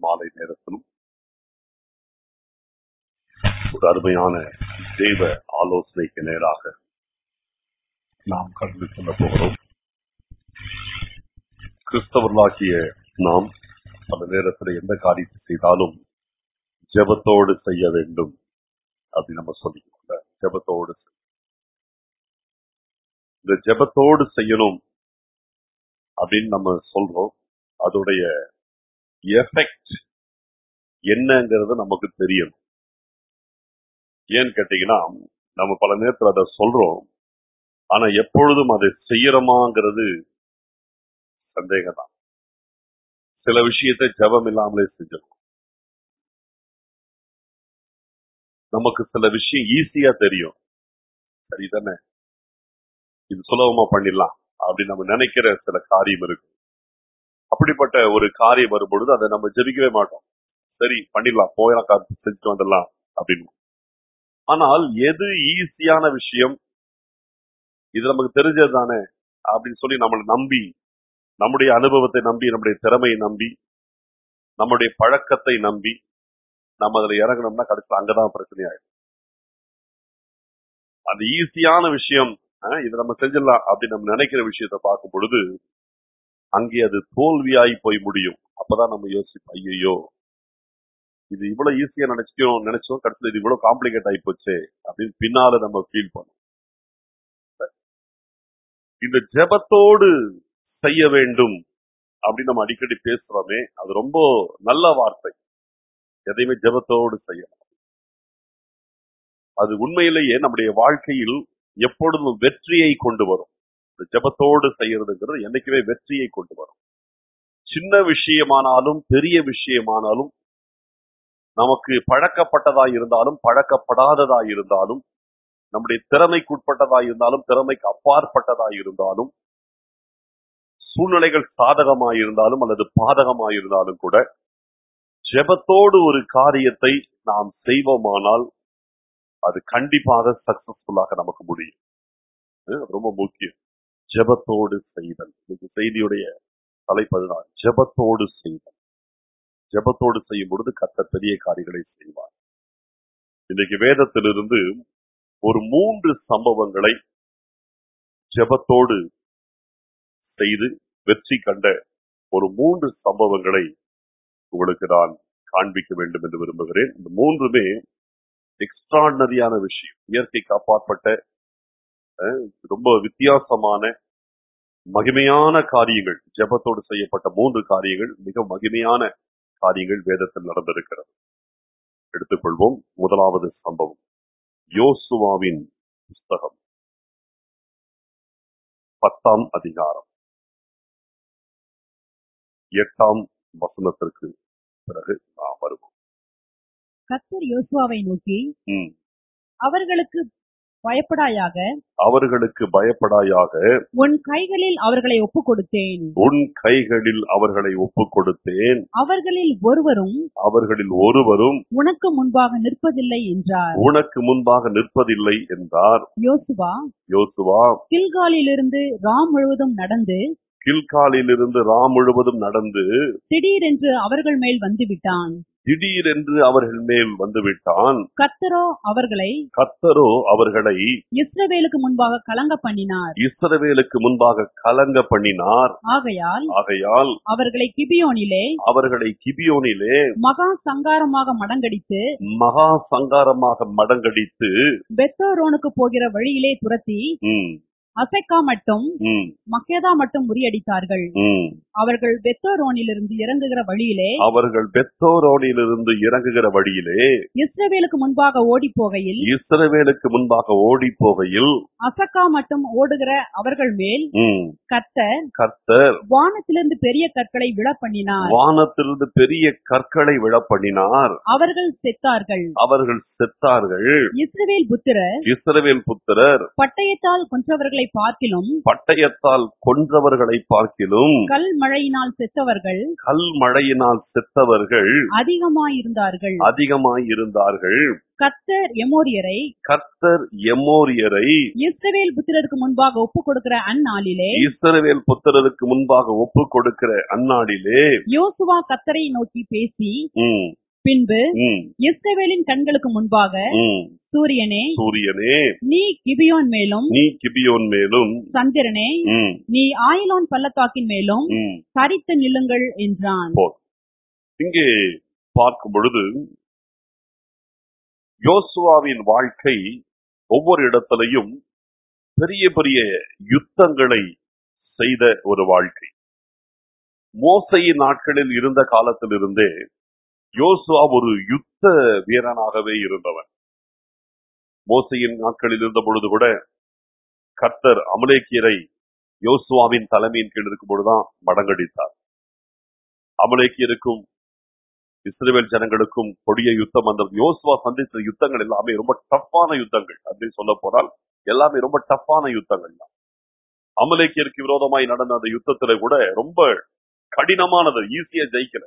மாலை நேரத்திலும் ஒரு அருமையான தெய்வ ஆலோசனைக்கு நேராக நாம் கடந்து செல்ல போகிறோம் கிறிஸ்தவர்களாகிய நாம் அந்த நேரத்தில் எந்த காரியத்தை செய்தாலும் ஜெபத்தோடு செய்ய வேண்டும் அப்படி நம்ம சொல்லிக்கோங்க ஜெபத்தோடு செய்- இந்த ஜெபத்தோடு செய்யணும் அப்படின்னு நம்ம சொல்றோம் அதோடைய எஃபெக்ட் என்னங்கிறது நமக்கு தெரியும் ஏன்னு கேட்டீங்கன்னா நம்ம பல நேரத்துல அதை சொல்றோம் ஆனா எப்பொழுதும் அதை செய்யறோமாங்கிறது சந்தேகம் தான் சில விஷயத்தை ஜெபம் இல்லாமலே செஞ்சிடும் நமக்கு சில விஷயம் ஈஸியா தெரியும் சரிதானே இது சுலபமா பண்ணிடலாம் அப்படி நம்ம நினைக்கிற சில காரியம் இருக்கு அப்படிப்பட்ட ஒரு காரியம் வரும் பொழுது அதை நம்ம ஜெபிக்கவே மாட்டோம் சரி பண்ணிடலாம் போயலாம் காத்து செஞ்சுட்டு வந்துடலாம் அப்படின்னு ஆனால் எது ஈஸியான விஷயம் இது நமக்கு தெரிஞ்சது தானே அப்படின்னு சொல்லி நம்மளை நம்பி நம்முடைய அனுபவத்தை நம்பி நம்முடைய திறமையை நம்பி நம்முடைய பழக்கத்தை நம்பி நம்ம அதுல இறங்கணும்னா கடைசியில் அங்கதான் பிரச்சனை ஆயிடும் அந்த ஈஸியான விஷயம் அஹ், இதை நம்ம செஞ்சிடலாம் அப்படின்னு நம்ம நினைக்கிற விஷயத்தை பார்க்கும் பொழுது அங்கே அது தோல்வியாகி போய் முடியும் அப்பதான் நம்ம யோசிப்போம் ஐயோ இது இவ்வளவு ஈஸியா நினைச்சோம் நினைச்சோம் கடைசியில் இது இவ்வளவு காம்ப்ளிகேட் ஆகி போச்சே அப்படின்னு பின்னால நம்ம ஃபீல் பண்ணோம் இந்த ஜெபத்தோடு செய்ய வேண்டும் அப்படின்னு நம்ம அடிக்கடி பேசுறோமே அது ரொம்ப நல்ல வார்த்தை எதையுமே ஜெபத்தோடு செய்யணும் அது உண்மையிலேயே நம்முடைய வாழ்க்கையில் எப்பொழுதும் வெற்றியை கொண்டு வரும் இந்த ஜெபத்தோடு செய்யறதுங்கிறது என்னைக்குமே வெற்றியை கொண்டு வரும் சின்ன விஷயமானாலும் பெரிய விஷயமானாலும் நமக்கு பழக்கப்பட்டதா இருந்தாலும் பழக்கப்படாததா இருந்தாலும் நம்முடைய திறமைக்குட்பட்டதா இருந்தாலும் திறமைக்கு அப்பாற்பட்டதா இருந்தாலும் சூழ்நிலைகள் சாதகமா இருந்தாலும் அல்லது பாதகமா இருந்தாலும் கூட ஜெபத்தோடு ஒரு காரியத்தை நாம் செய்வோமானால் அது கண்டிப்பாக சக்சஸ்ஃபுல்லாக நமக்கு முடியும் இது ரொம்ப முக்கியம் ஜெபத்தோடு செய்தல் இன்னைக்கு செய்தியுடைய தலைப்பு அதுதான் ஜெபத்தோடு செய்தல் ஜெபத்தோடு செய்யும் பொழுது கத்த பெரிய காரியங்களை செய்வார் இன்னைக்கு வேதத்திலிருந்து ஒரு மூன்று சம்பவங்களை ஜெபத்தோடு செய்து வெற்றி கண்ட ஒரு மூன்று சம்பவங்களை உங்களுக்கு நான் காண்பிக்க வேண்டும் என்று விரும்புகிறேன் இந்த மூன்றுமே எக்ஸ்ட்ராடினரியான விஷயம் இயற்கைக்கு அப்பாற்பட்ட அஹ், ரொம்ப வித்தியாசமான மகிமையான காரியங்கள் ஜெபத்தோடு செய்யப்பட்ட மூன்று காரியங்கள் மிக மகிமையான காரியங்கள் வேதத்தில் நடந்திருக்கிறது எடுத்துக்கொள்வோம் முதலாவது சம்பவம் யோசுவாவின் புஸ்தகம் பத்தாம் அதிகாரம் எட்டாம் வசனத்திற்கு பிறகு நாம் வருவோம் கர்த்தர் யோசுவாவை நோக்கி ம். அவர்களுக்கு பயப்படாயாக அவர்களுக்கு பயப்படாயாக உன் கைகளில் அவர்களை ஒப்புக் கொடுத்தேன் உன் கைகளில் அவர்களை ஒப்புக் கொடுத்தேன் அவர்களில் ஒருவரும் அவர்களில் ஒருவரும் உனக்கு முன்பாக நிற்பதில்லை என்றார் உனக்கு முன்பாக நிற்பதில்லை என்றார் யோசுவா யோசுவா கில்காலிலிருந்து ராம் முழுவதும் நடந்து கில்காலிலிருந்து ராம் முழுவதும் நடந்து திடீரென்று அவர்கள் மேல் வந்து விட்டான் திடீரென்று அவர்கள் மேல் வந்துவிட்டான் கர்த்தரோ அவர்களை கத்தரோ அவர்களை இஸ்ரவேலுக்கு முன்பாக கலங்க பண்ணினார் இஸ்ரவேலுக்கு முன்பாக கலங்க பண்ணினார் ஆகையால் ஆகையால் அவர்களை கிபியோனிலே அவர்களை கிபியோனிலே மகா சங்காரமாக மடங்கடித்து மகா சங்காரமாக மடங்கடித்து பெத்தோரோனுக்கு போகிற வழியிலே துரத்தி ம், அசைக்கா மட்டும் ம், மக்கேதா மட்டும் முறியடித்தார்கள் ம். அவர்கள் பெத்தோரோனிலிருந்து இறங்குகிற வழியிலே அவர்கள் பெத்தோரோனிலிருந்து இறங்குகிற வழியிலே இஸ்ரவேலுக்கு முன்பாக ஓடி போகையில் இஸ்ரவேலுக்கு முன்பாக ஓடி போகையில் அசக்கா மட்டும் ஓடுகிற அவர்கள் மேல் ம், கர்த்தர் கர்த்தர் வானத்திலிருந்து பெரிய கற்களை விழ பண்ணினார் வானத்திலிருந்து பெரிய கற்களை விழப்பண்ணினார் அவர்கள் செத்தார்கள் அவர்கள் செத்தார்கள் இஸ்ரவேல் புத்திரர் இஸ்ரவேல் புத்திரர் பட்டயத்தால் கொன்றவர்களை பார்க்கிலும் பட்டயத்தால் கொன்றவர்களை பார்க்கிலும் கல் மழையினால் செத்தவர்கள் கல் மழையினால் செத்தவர்கள் அதிகமாயிருந்தார்கள் அதிகமாய் இருந்தார்கள் கத்தர் எமோரியரை கர்த்தர் எமோரியரை இஸ்ரவேல் புத்திரருக்கு முன்பாக ஒப்பு கொடுக்கிற அந்நாளிலே இஸ்ரவேல் புத்திரருக்கு முன்பாக ஒப்பு கொடுக்கிற அந்நாளிலே யோசுவா கத்தரை நோக்கி பேசி ம், பின்பு ம், இஸ்ரவேலின் கண்களுக்கு முன்பாக ம். சூரியனே சூரியனே நீ கிபியோன் மேலும் நீ கிபியோன் மேலும் சந்திரனே ம், நீ ஆயிலோன் பள்ளத்தாக்கின் மேலும் ம். சரித்து நில்லுங்கள் என்றான் இங்கே பார்க்கும் பொழுது யோசுவாவின் வாழ்க்கை ஒவ்வொரு இடத்திலையும் பெரிய பெரிய யுத்தங்களை செய்த ஒரு வாழ்க்கை மோசையின் நாட்களில் இருந்த காலத்திலிருந்தே யோசுவா ஒரு யுத்த வீரனாகவே இருந்தவன் மோசையின் நாட்களில் இருந்த பொழுது கூட கர்த்தர் அமலேக்கியரை யோசுவாவின் தலைமையின் கீழ் இருக்கும் பொழுதுதான் மடங்கடித்தார் அமலேக்கியருக்கும் இஸ்ரேல் ஜனங்களுக்கும் கொடிய யுத்தம் அந்த யோசுவா சந்தித்த யுத்தங்கள் எல்லாமே ரொம்ப டஃப்பான யுத்தங்கள் அப்படின்னு சொல்ல போனால் எல்லாமே ரொம்ப டஃப்பான யுத்தங்கள் தான் அமலேக்கியருக்கு விரோதமாய் நடந்த அந்த யுத்தத்துல கூட ரொம்ப கடினமானது ஈஸியா ஜெயிக்கல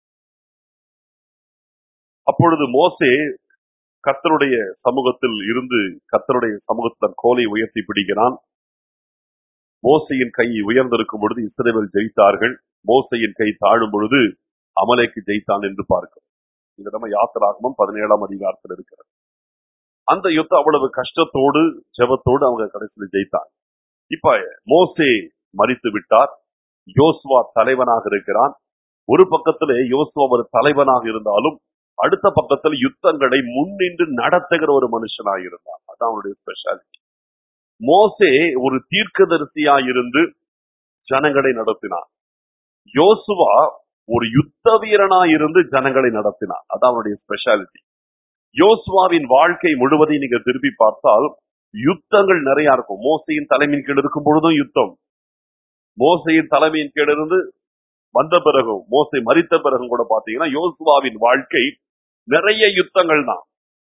அப்பொழுது மோசே கர்த்தருடைய சமூகத்தில் இருந்து கர்த்தருடைய சமூகத்தில் கோலை உயர்த்தி பிடிக்கிறான் மோசையின் கை உயர்ந்திருக்கும் பொழுது இஸ்ரேல் ஜெயித்தார்கள் மோசையின் கை தாழும் பொழுது அமலேக்கு ஜெயித்தான் என்று பார்க்கிறோம் இது நம்ம யாத்திராகமம் பதினேழாம் அதிகாரத்தில் இருக்கிறது அந்த யுத்தம் அவ்வளவு கஷ்டத்தோடு ஜெபத்தோடு அவங்க கடைசியில் ஜெயித்தாங்க இப்ப மோசே மறித்து விட்டார் யோசுவா தலைவனாக இருக்கிறான் ஒரு பக்கத்திலே யோசுவா ஒரு தலைவனாக இருந்தாலும் அடுத்த பக்கத்தில் யுத்தங்களை முன்னின்று நடத்துகிற ஒரு மனுஷனாக இருந்தான் அதான் அவனுடைய ஸ்பெஷாலிட்டி மோசே ஒரு தீர்க்கதரிசியா இருந்து ஜனங்களை நடத்தினான் யோசுவா ஒரு யுத்த வீரனா இருந்து ஜனங்களை நடத்தினான் அதான் அவனுடைய ஸ்பெஷாலிட்டி யோசுவாவின் வாழ்க்கை முழுவதையும் நீங்க திருப்பி பார்த்தால் யுத்தங்கள் நிறைய இருக்கும் மோசையின் தலைமையின் கீழ் இருக்கும் பொழுதும் யுத்தம் மோசையின் தலைமையின் கீழ் இருந்து வந்த பிறகும் மோசை மறித்த பிறகும் கூட பாத்தீங்கன்னா யோசுவாவின் வாழ்க்கை நிறைய யுத்தங்கள் தான்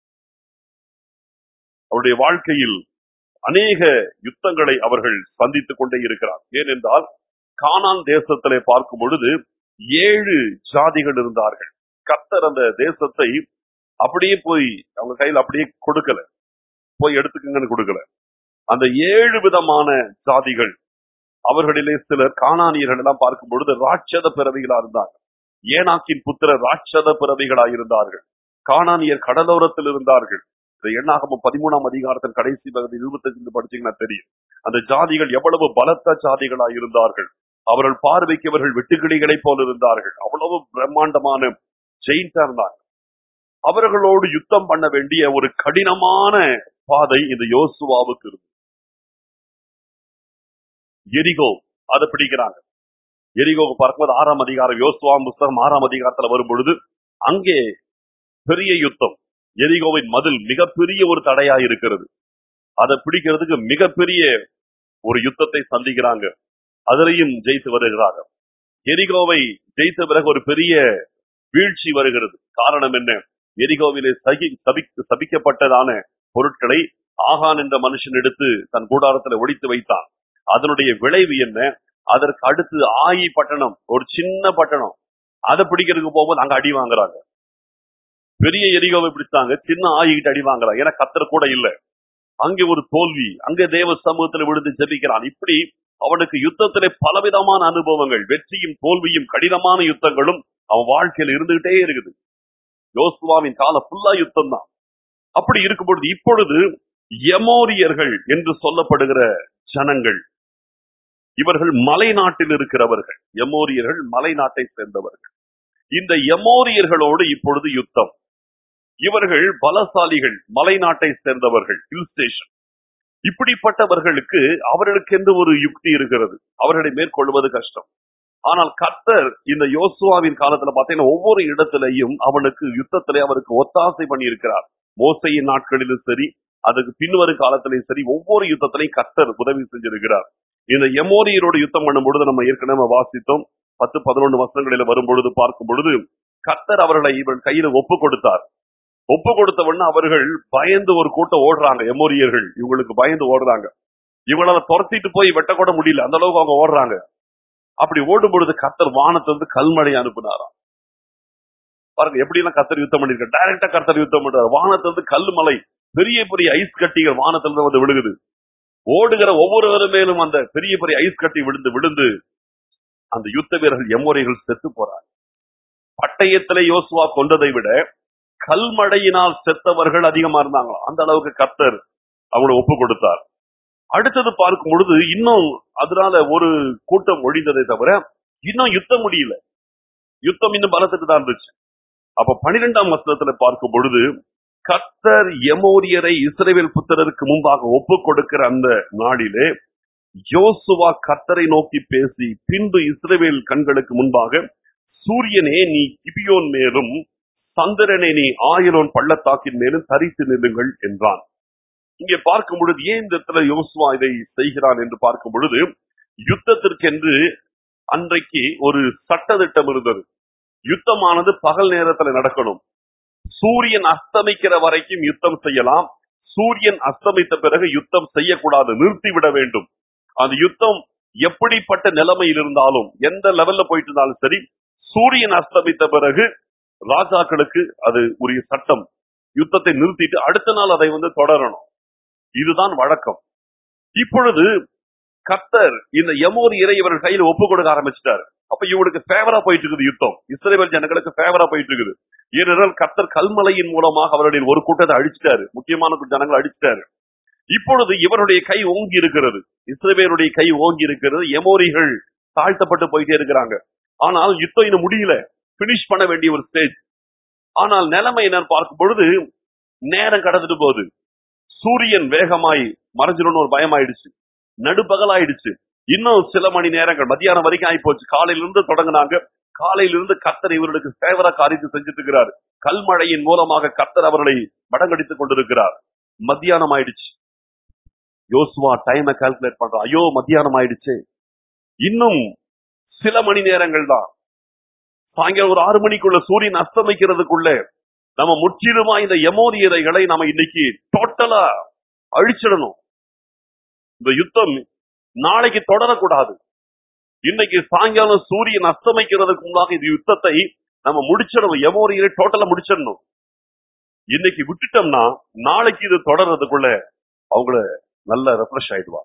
அவருடைய வாழ்க்கையில் அநேக யுத்தங்களை அவர்கள் சந்தித்துக் கொண்டே இருக்கிறார் ஏனென்றால் கானான் தேசத்திலே பார்க்கும் பொழுது ஏழு ஜாதிகள் இருந்தார்கள் கத்தர் அந்த தேசத்தை அப்படியே போய் அவங்க கையில் அப்படியே கொடுக்கல போய் எடுத்துக்கங்கன்னு கொடுக்கல அந்த ஏழு விதமான ஜாதிகள் அவர்களிலே சிலர் காணானியர்கள் எல்லாம் பார்க்கும் பொழுது ராட்சத பிறவிகளா இருந்தாங்க ஏனாக்கின் புத்திர ராட்சத பிறவிகளா இருந்தார்கள் காணானியர் கடலோரத்தில் இருந்தார்கள் இந்த எண்ணாகம பதிமூணாம் அதிகாரத்தின் கடைசி பகுதி இருபத்தஞ்சு படிச்சீங்கன்னா தெரியும் அந்த ஜாதிகள் எவ்வளவு பலத்த ஜாதிகளா இருந்தார்கள் அவர்கள் பார்வைக்கு அவர்கள் வெட்டுக்கிளிகளை போல இருந்தார்கள் அவ்வளவு பிரம்மாண்டமான ஜெயின்டா இருந்தாங்க அவர்களோடு யுத்தம் பண்ண வேண்டிய ஒரு கடினமான பாதை இந்த யோசுவாவுக்கு இருந்தது எரிகோ அதை பிடிக்கிறாங்க எரிகோவை பார்க்கும்போது ஆறாம் அதிகாரம் யோசுவா புஸ்தகம் ஆறாம் அதிகாரத்துல வரும் பொழுது அங்கே பெரிய யுத்தம் எரிகோவின் மதில் மிகப்பெரிய ஒரு தடையா இருக்கிறது அதை பிடிக்கிறதுக்கு மிகப்பெரிய ஒரு யுத்தத்தை சந்திக்கிறாங்க அதிலையும் ஜெயித்து வருகிறார்கள் எரிகோவை ஜெயித்த பிறகு ஒரு பெரிய வீழ்ச்சி வருகிறது காரணம் என்ன எரிகோவிலே சகி சபிக் சபிக்கப்பட்டதான பொருட்களை ஆகான் என்ற மனுஷன் எடுத்து தன் கூடாரத்துல ஒழித்து வைத்தான் அதனுடைய விளைவு என்ன அதற்கு அடுத்து ஆயி பட்டணம் ஒரு சின்ன பட்டணம் அதை பிடிக்கிறதுக்கு போகும்போது அங்க அடி வாங்குறாங்க பெரிய எரிகோவை பிடிச்சாங்க சின்ன ஆயிக்கிட்டு அடி வாங்குறாங்க ஏன்னா கத்தர் கூட இல்ல அங்கே ஒரு தோல்வி அங்கே தேவ சமூகத்துல விழுந்து ஜெபிக்கிறான் இப்படி அவனுக்கு யுத்தத்திலே பலவிதமான அனுபவங்கள் வெற்றியும் தோல்வியும் கடினமான யுத்தங்களும் அவன் வாழ்க்கையில இருந்துகிட்டே இருக்குது யோசுவாவின் காலம் ஃபுல்லா யுத்தம் தான் அப்படி இருக்கும் பொழுது இப்பொழுது எமோரியர்கள் என்று சொல்லப்படுகிற ஜனங்கள் இவர்கள் மலை நாட்டில் இருக்கிறவர்கள் எமோரியர்கள் மலை நாட்டை சேர்ந்தவர்கள் இந்த எமோரியர்களோடு இப்பொழுது யுத்தம் இவர்கள் பலசாலிகள் மலை நாட்டை சேர்ந்தவர்கள் ஹில் ஸ்டேஷன் இப்படிப்பட்டவர்களுக்கு அவர்களுக்கு என்று ஒரு யுக்தி இருக்கிறது அவர்களை மேற்கொள்வது கஷ்டம் ஆனால் கர்த்தர் இந்த யோசுவாவின் காலத்துல பார்த்தீங்கன்னா ஒவ்வொரு இடத்திலையும் அவனுக்கு யுத்தத்திலே அவருக்கு ஒத்தாசை பண்ணி இருக்கிறார் மோசையின் நாட்களிலும் சரி அதுக்கு பின்வரும் காலத்திலையும் சரி ஒவ்வொரு யுத்தத்திலையும் கர்த்தர் உதவி செஞ்சிருக்கிறார் இந்த எமோரியரோட யுத்தம் பண்ணும் பொழுது நம்ம ஏற்கனவே வாசித்தோம் பத்து பதினொன்று வருஷங்களில வரும் பொழுது பார்க்கும் பொழுது கர்த்தர் அவர்களை இவன் கையில ஒப்பு கொடுத்தார் ஒப்பு கொடுத்தவொன்னு அவர்கள் பயந்து ஒரு கூட்டம் ஓடுறாங்க எமோரியர்கள் இவங்களுக்கு பயந்து ஓடுறாங்க இவங்கள துரத்திட்டு போய் வெட்ட கூட முடியல அந்த அளவுக்கு அவங்க ஓடுறாங்க அப்படி ஓடும் பொழுது கர்த்தர் வானத்திலிருந்து கல்மழை அனுப்புனாராம் பாருங்க எப்படி எல்லாம் கத்தர் யுத்தம் பண்ணிருக்க டைரக்டா கத்தர் யுத்தம் பண்றாரு வானத்துல இருந்து கல் மலை பெரிய பெரிய ஐஸ் கட்டிகள் வானத்துல இருந்து வந்து விழுகுது ஓடுகிற ஒவ்வொருவர் மேலும் அந்த பெரிய பெரிய ஐஸ் கட்டி விழுந்து விழுந்து அந்த யுத்த வீரர்கள் எம்மோரைகள் செத்து போறாங்க பட்டயத்திலே யோசுவா கொண்டதை விட கல்மழையினால் செத்தவர்கள் அதிகமா இருந்தாங்க அந்த அளவுக்கு கத்தர் அவங்களை ஒப்பு கொடுத்தார் அடுத்தது பார்க்கும் பொழுது இன்னும் அதனால ஒரு கூட்டம் ஒழிந்ததை தவிர இன்னும் யுத்தம் முடியல யுத்தம் இன்னும் பலத்துக்கு தான் இருந்துச்சு அப்ப பனிரெண்டாம் வசனத்துல பார்க்கும் பொழுது கத்தர் எமோரியரை இஸ்ரேல் புத்திரருக்கு முன்பாக ஒப்பு கொடுக்கிற அந்த நாளிலே யோசுவா கத்தரை நோக்கி பேசி பின்பு இஸ்ரவேல் கண்களுக்கு முன்பாக சூரியனே நீ கிபியோன் மேலும் சந்திரனே நீ ஆயிரோன் பள்ளத்தாக்கின் மேலும் தரித்து நில்லுங்கள் என்றான் இங்கே பார்க்கும் பொழுது ஏன் இந்த இடத்துல யோசுவா இதை செய்கிறான் என்று பார்க்கும் பொழுது யுத்தத்திற்கென்று அன்றைக்கு ஒரு சட்டதிட்டம் இருந்தது யுத்தமானது பகல் நேரத்துல நடக்கணும் சூரியன் அஸ்தமிக்கிற வரைக்கும் யுத்தம் செய்யலாம் சூரியன் அஸ்தமித்த பிறகு யுத்தம் செய்யக்கூடாது நிறுத்திவிட வேண்டும் அந்த யுத்தம் எப்படிப்பட்ட நிலைமையில் இருந்தாலும் எந்த லெவல்ல போயிட்டு இருந்தாலும் சரி சூரியன் அஸ்தமித்த பிறகு ராஜாக்களுக்கு அது உரிய சட்டம் யுத்தத்தை நிறுத்திட்டு அடுத்த நாள் அதை வந்து தொடரணும் இதுதான் வழக்கம் இப்பொழுது கத்தர் இந்த எமோர் இறை இவர்கள் கையில ஒப்பு கொடுக்க ஆரம்பிச்சிட்டாரு அப்ப இவனுக்கு ஃபேவரா போயிட்டு இருக்குது யுத்தம் இஸ்ரேல் ஜனங்களுக்கு ஃபேவரா போயிட்டு இருக்குது ஏனென்றால் கத்தர் கல்மலையின் மூலமாக அவருடைய ஒரு கூட்டத்தை அழிச்சிட்டாரு முக்கியமான ஜனங்களை அழிச்சிட்டாரு இப்பொழுது இவருடைய கை ஓங்கி இருக்கிறது இஸ்ரேலுடைய கை ஓங்கி இருக்கிறது எமோரிகள் தாழ்த்தப்பட்டு போயிட்டே இருக்கிறாங்க ஆனால் யுத்தம் இன்னும் முடியல பினிஷ் பண்ண வேண்டிய ஒரு ஸ்டேஜ் ஆனால் நிலைமை என்னன்னு பார்க்கும் பொழுது நேரம் கடந்துட்டு போகுது சூரியன் வேகமாய் மறைஞ்சிடும்னு ஒரு பயம் ஆயிடுச்சு நடுப்பகல் ஆயிடுச்சு இன்னும் சில மணி நேரங்கள் மத்தியானம் வரைக்கும் ஆகி போச்சு காலையில இருந்து தொடங்கினாங்க காலையில இருந்து கத்தர் இவர்களுக்கு சேவர காரியத்தை செஞ்சுட்டு இருக்கிறார் கல்மழையின் மூலமாக கத்தர் அவர்களை மடங்கடித்துக் கொண்டிருக்கிறார் மத்தியானம் ஆயிடுச்சு யோசுவா டைமை கால்குலேட் பண்றான் ஐயோ மத்தியானம் ஆயிடுச்சு இன்னும் சில மணி நேரங்கள் தான் சாயங்காலம் ஒரு ஆறு மணிக்குள்ள சூரியன் அஸ்தமிக்கிறதுக்குள்ள நம்ம முற்றிலுமா இந்த எமோரியரைகளை நம்ம இன்னைக்கு டோட்டலா அழிச்சிடணும் இந்த யுத்தம் நாளைக்கு தொடரக்கூடாது இன்னைக்கு சாயங்காலம் சூரியன் அஸ்தமிக்கிறதுக்கு முன்னாக இந்த யுத்தத்தை நம்ம முடிச்சிடணும் எமோரியரை டோட்டலா முடிச்சிடணும் இன்னைக்கு விட்டுட்டோம்னா நாளைக்கு இது தொடர்றதுக்குள்ள அவங்கள நல்ல ரெஃப்ரெஷ் ஆயிடுவாங்க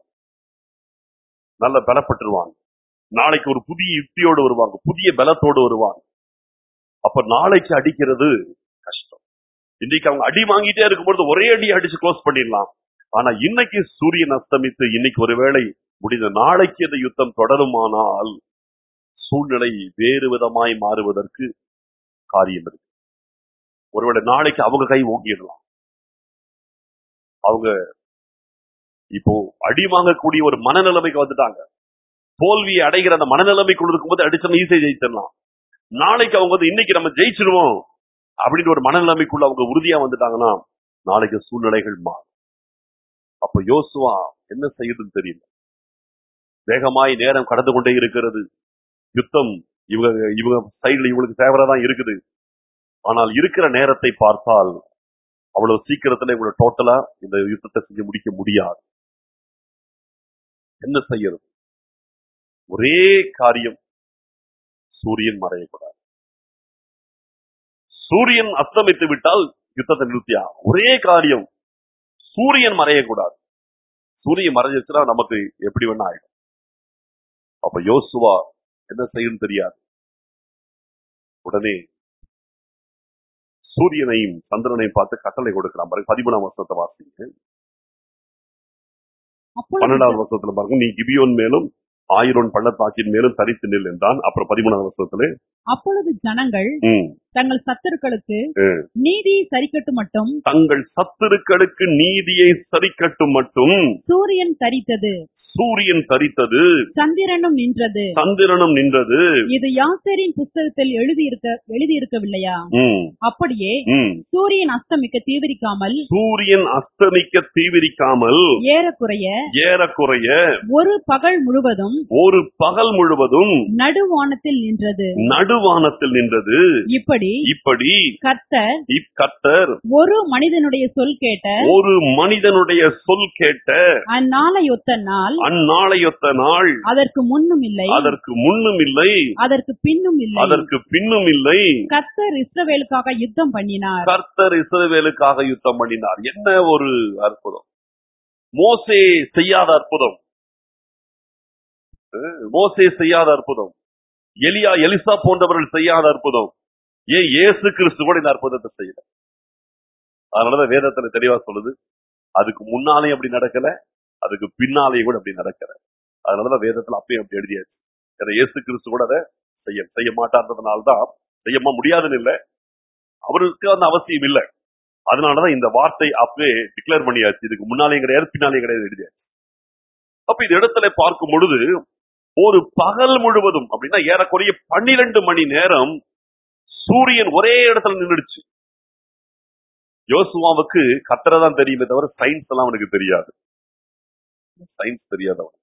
நல்ல பலப்பட்டுருவாங்க நாளைக்கு ஒரு புதிய யுக்தியோடு வருவாங்க புதிய பலத்தோடு வருவாங்க அப்ப நாளைக்கு அடிக்கிறது கஷ்டம் இன்னைக்கு அவங்க அடி வாங்கிட்டே இருக்கும்போது ஒரே அடி அடிச்சு க்ளோஸ் பண்ணிடலாம் ஆனா இன்னைக்கு சூரியன் அஸ்தமித்து இன்னைக்கு ஒருவேளை முடிந்த நாளைக்கு இந்த யுத்தம் தொடருமானால் சூழ்நிலை வேறு விதமாய் மாறுவதற்கு காரியம் இருக்கு ஒருவேளை நாளைக்கு அவங்க கை ஓங்கிடலாம் அவங்க இப்போ அடி வாங்கக்கூடிய ஒரு மனநிலைமைக்கு வந்துட்டாங்க தோல்வியை அடைகிற அந்த மனநிலைமைக்குள்ள இருக்கும்போது அடிச்சோம் ஈஸியா ஜெயிச்சிடலாம் நாளைக்கு அவங்க வந்து இன்னைக்கு நம்ம ஜெயிச்சிருவோம் அப்படின்னு ஒரு மனநிலைமைக்குள்ள அவங்க உறுதியா வந்துட்டாங்கன்னா நாளைக்கு சூழ்நிலைகள் மாறும் அப்ப யோசுவா என்ன செய்யுதுன்னு தெரியல வேகமாய் நேரம் கடந்து கொண்டே இருக்கிறது யுத்தம் இவங்க இவங்க சைடுல இவங்களுக்கு ஃபேவரா தான் இருக்குது ஆனால் இருக்கிற நேரத்தை பார்த்தால் அவ்வளவு சீக்கிரத்துல இவங்களை டோட்டலா இந்த யுத்தத்தை செஞ்சு முடிக்க முடியாது என்ன செய்யறது ஒரே காரியம் சூரியன் மறையக்கூடாது சூரியன் அஸ்தமித்து விட்டால் யுத்தத்தை நிறுத்தியா ஒரே காரியம் சூரியன் மறையக்கூடாது சூரியன் மறைஞ்சிச்சுன்னா நமக்கு எப்படி வேணா ஆயிடும் அப்ப யோசுவா என்ன செய்யும் தெரியாது உடனே சூரியனையும் சந்திரனையும் பார்த்து கட்டளை கொடுக்கிறான் பாருங்க பதிமூணாம் வருஷத்தை வாசிங்க அப்பொழுது பன்னெண்டாவது வருஷத்துல பாருங்க நீ கிபியோன் மேலும் ஆயிரம் பள்ளத்தாக்கின் மேலும் தரித்து நில் என்றான் அப்புறம் பதிமூணாவது வருஷத்துல அப்பொழுது ஜனங்கள் ம், தங்கள் சத்துருக்களுக்கு ம். நீதியை சரிக்கட்டு மட்டும் தங்கள் சத்துருக்களுக்கு நீதியை சரிக்கட்டும் மட்டும் சூரியன் தரித்தது சூரியன் தரித்தது சந்திரனும் நின்றது சந்திரனும் நின்றது இது யாசேரின் புஸ்தகத்தில் எழுதியிருக்க எழுதியிருக்கவில்லையா ம், அப்படியே ம். சூரியன் அஸ்தமிக்க தீவிரிக்காமல் சூரியன் அஸ்தமிக்க தீவிரிக்காமல் ஏறக்குறைய ஏறக்குறைய ஒரு பகல் முழுவதும் ஒரு பகல் முழுவதும் நடுவானத்தில் நின்றது நடுவானத்தில் நின்றது இப்படி இப்படி கர்த்தர் இக்கத்தர் ஒரு மனிதனுடைய சொல் கேட்ட ஒரு மனிதனுடைய சொல் கேட்ட அந்நாளையொத்த நாள் அந்நாளையொத்த நாள் அதற்கு முன்னும் இல்லை அதற்கு முன்னும் இல்லை அதற்கு பின்னும் இல்லை அதற்கு பின்னும் இல்லை கர்த்தர் இஸ்ரவேலுக்காக யுத்தம் பண்ணினார் கர்த்தர் இஸ்ரவேலுக்காக யுத்தம் பண்ணினார் என்ன ஒரு அற்புதம் மோசே செய்யாத அற்புதம் அஹ் மோசே செய்யாத அற்புதம் எலியா எலிசா போன்றவர்கள் செய்யாத அற்புதம் ஏன் இயேசு கிறிஸ்து கூட இந்த அற்புதத்தை செய்யல அதனாலதான் வேதத்துல தெளிவா சொல்லுது அதுக்கு முன்னாலே அப்படி நடக்கல அதுக்கு பின்னாலே கூட அப்படி நடக்கல அதனாலதான் வேதத்துல அப்பயும் அப்படி எழுதியாச்சு ஏன்னா இயேசு கிறிஸ்து கூட அதை செய்ய செய்ய மாட்டான்றதுனால்தான் செய்ய முடியாதுன்னு இல்லை அவருக்கு அந்த அவசியம் இல்லை அதனாலதான் இந்த வார்த்தை அப்பவே டிக்ளேர் பண்ணியாச்சு இதுக்கு முன்னாலேயும் கிடையாது பின்னாலேயும் கிடையாது எழுதியாச்சு அப்ப இந்த இடத்துல பார்க்கும் பொழுது ஒரு பகல் முழுவதும் அப்படின்னா ஏறக்குறைய பன்னிரண்டு மணி நேரம் சூரியன் ஒரே இடத்துல நின்றுடுச்சு யோசுவாவுக்கு கத்துறதான் தெரியுமே தவிர சயின்ஸ் எல்லாம் அவனுக்கு தெரியாது சயின்ஸ் தெரியாது அவனுக்கு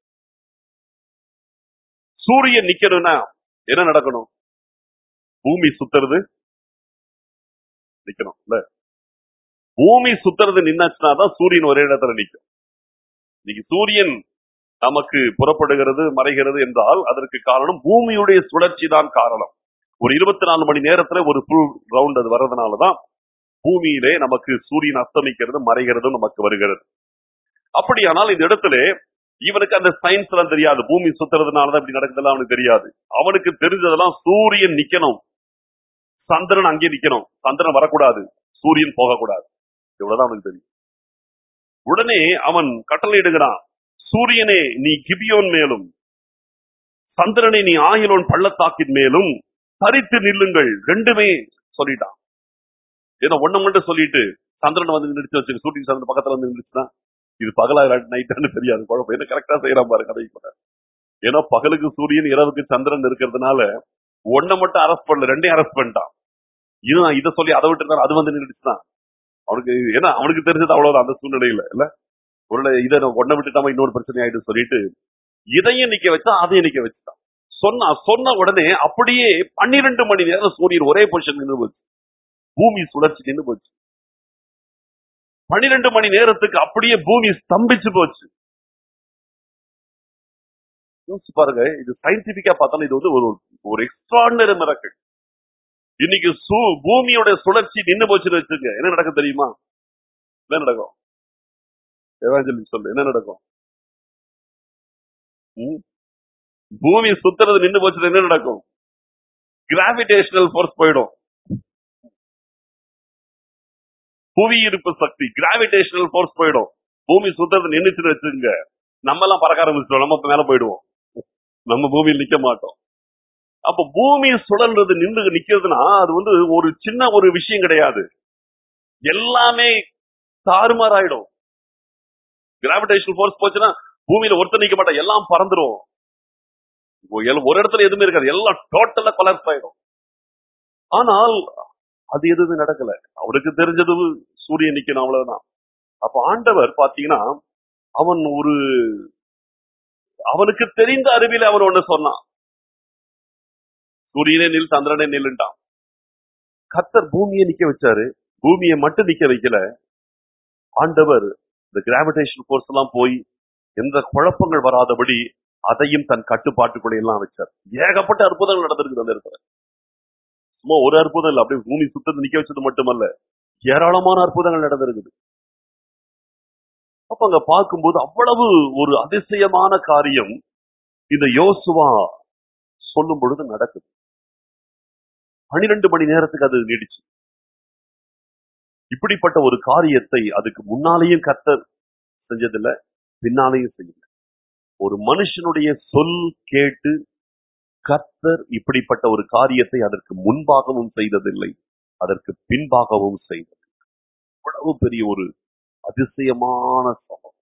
சூரியன் நிக்கணும்னா என்ன நடக்கணும் பூமி சுத்துறது நிக்கணும் இல்ல பூமி சுத்துறது நின்னாச்சுன்னா தான் சூரியன் ஒரே இடத்துல நிக்கும் இன்னைக்கு சூரியன் நமக்கு புறப்படுகிறது மறைகிறது என்றால் அதற்கு காரணம் பூமியுடைய சுழற்சி தான் காரணம் ஒரு இருபத்தி நாலு மணி நேரத்துல ஒரு ஃபுல் ரவுண்ட் அது வர்றதுனாலதான் பூமியிலே நமக்கு சூரியன் அஸ்தமிக்கிறது மறைகிறது நமக்கு வருகிறது அப்படியானால் இந்த இடத்துல இவனுக்கு அந்த சயின்ஸ் எல்லாம் தெரியாது பூமி சுத்துறதுனாலதான் இப்படி நடக்குதெல்லாம் அவனுக்கு தெரியாது அவனுக்கு தெரிஞ்சதெல்லாம் சூரியன் நிக்கணும் சந்திரன் அங்கே நிக்கணும் சந்திரன் வரக்கூடாது சூரியன் போகக்கூடாது இவ்வளவுதான் அவனுக்கு தெரியும் உடனே அவன் கட்டளையிடுகிறான் சூரியனே நீ கிபியோன் மேலும் சந்திரனை நீ ஆயிலோன் பள்ளத்தாக்கின் மேலும் தரித்து நில்லுங்கள் ரெண்டுமே சொல்லிட்டான் ஏதோ ஒண்ணு மட்டும் சொல்லிட்டு சந்திரன் வந்து நிறுத்தி வச்சு சூரியன் சந்திரன் பக்கத்துல வந்து நின்றுச்சுன்னா இது பகலா நைட்டான்னு தெரியாது குழப்பம் என்ன கரெக்டா செய்யறான் பாரு கதை கூட ஏன்னா பகலுக்கு சூரியன் இரவுக்கு சந்திரன் இருக்கிறதுனால ஒன்ன மட்டும் அரெஸ்ட் பண்ணல ரெண்டையும் அரெஸ்ட் பண்ணிட்டான் இதுதான் இதை சொல்லி அதை விட்டு அது வந்து நின்றுச்சுதான் அவனுக்கு ஏன்னா அவனுக்கு தெரிஞ்சது அவ்வளவுதான் அந்த சூழ்நிலையில இல்ல ஒரு இதை ஒன்ன விட்டுட்டாம இன்னொரு பிரச்சனை ஆயிட்டு சொல்லிட்டு இதையும் நிக்க வச்சா அதையும் நிக்க வச்சுட்டான் சொன்னா சொன்ன உடனே அப்படியே பன்னிரெண்டு மணி நேரம் சூரியன் ஒரே பொசிஷன் நின்று போச்சு பூமி சுழற்சி நின்று போச்சு பன்னிரெண்டு மணி நேரத்துக்கு அப்படியே பூமி ஸ்தம்பிச்சு போச்சு யோசிச்சு பாருங்க இது சயின்டிபிக்கா பார்த்தாலும் இது வந்து ஒரு ஒரு எக்ஸ்ட்ராடனரி மிரக்கல் இன்னைக்கு சு- பூமியோட சுழற்சி நின்னு போச்சுன்னு வச்சுங்க என்ன நடக்கும் தெரியுமா என்ன நடக்கும் எவாஞ்சலி சொல்லு என்ன நடக்கும் ம்? பூமி சுத்துறது நின்னு போச்சுன்னா என்ன நடக்கும் கிராவிடேஷனல் ஃபோர்ஸ் போயிடும் புவி ஈர்ப்பு சக்தி கிராவிடேஷனல் ஃபோர்ஸ் போயிடும் பூமி சுத்துறது நின்னுச்சுன்னு வச்சுங்க நம்ம எல்லாம் பறக்க ஆரம்பிச்சிடும் நம்ம மேல போயிடுவோம் நம்ம பூமியில் நிக்க மாட்டோம் அப்ப பூமி சுழல்றது நின்று நிக்கிறதுனா அது வந்து ஒரு சின்ன ஒரு விஷயம் கிடையாது எல்லாமே தாறுமாறாயிடும் கிராவிடேஷனல் ஃபோர்ஸ் போச்சுன்னா பூமியில ஒருத்தர் நிக்க மாட்டா எல்லாம் பறந்துரும் இப்போ எல்- ஒரு இடத்துல எதுவுமே இருக்காது எல்லாம் டோட்டலா கொலாப்ஸ் ஆயிடும் ஆனால் அது எதுவுமே நடக்கல அவருக்கு தெரிஞ்சது சூரியன் நிக்கணும் அவ்வளவுதான் அப்ப ஆண்டவர் பாத்தீங்கன்னா அவன் ஒரு அவனுக்கு தெரிந்த அறிவில அவன் ஒண்ணு சொன்னான் சூரியனே நில் சந்திரனே நில்லுண்டான் கத்தர் பூமியை நிக்க வச்சாரு பூமியை மட்டும் நிக்க வைக்கல ஆண்டவர் இந்த கிராவிடேஷன் ஃபோர்ஸ் எல்லாம் போய் எந்த குழப்பங்கள் வராதபடி அதையும் தன் கட்டுப்பாட்டுக்குள்ள எல்லாம் வச்சார் ஏகப்பட்ட அற்புதங்கள் நடந்திருக்கு அந்த இடத்துல சும்மா ஒரு அற்புதம் இல்ல அப்படியே பூமி சுத்தத்தை நிக்க வச்சது மட்டுமல்ல ஏராளமான அற்புதங்கள் நடந்திருக்குது அப்ப அங்க பார்க்கும்போது அவ்வளவு ஒரு அதிசயமான காரியம் இந்த யோசுவா சொல்லும் பொழுது நடக்குது பனிரெண்டு மணி நேரத்துக்கு அது நீடிச்சு இப்படிப்பட்ட ஒரு காரியத்தை அதுக்கு முன்னாலேயும் கர்த்தர் செஞ்சதில்ல பின்னாலேயும் செய்யல ஒரு மனுஷனுடைய சொல் கேட்டு கர்த்தர் இப்படிப்பட்ட ஒரு காரியத்தை அதற்கு முன்பாகவும் செய்ததில்லை அதற்கு பின்பாகவும் செய்தது அவ்வளவு பெரிய ஒரு அதிசயமான சம்பவம்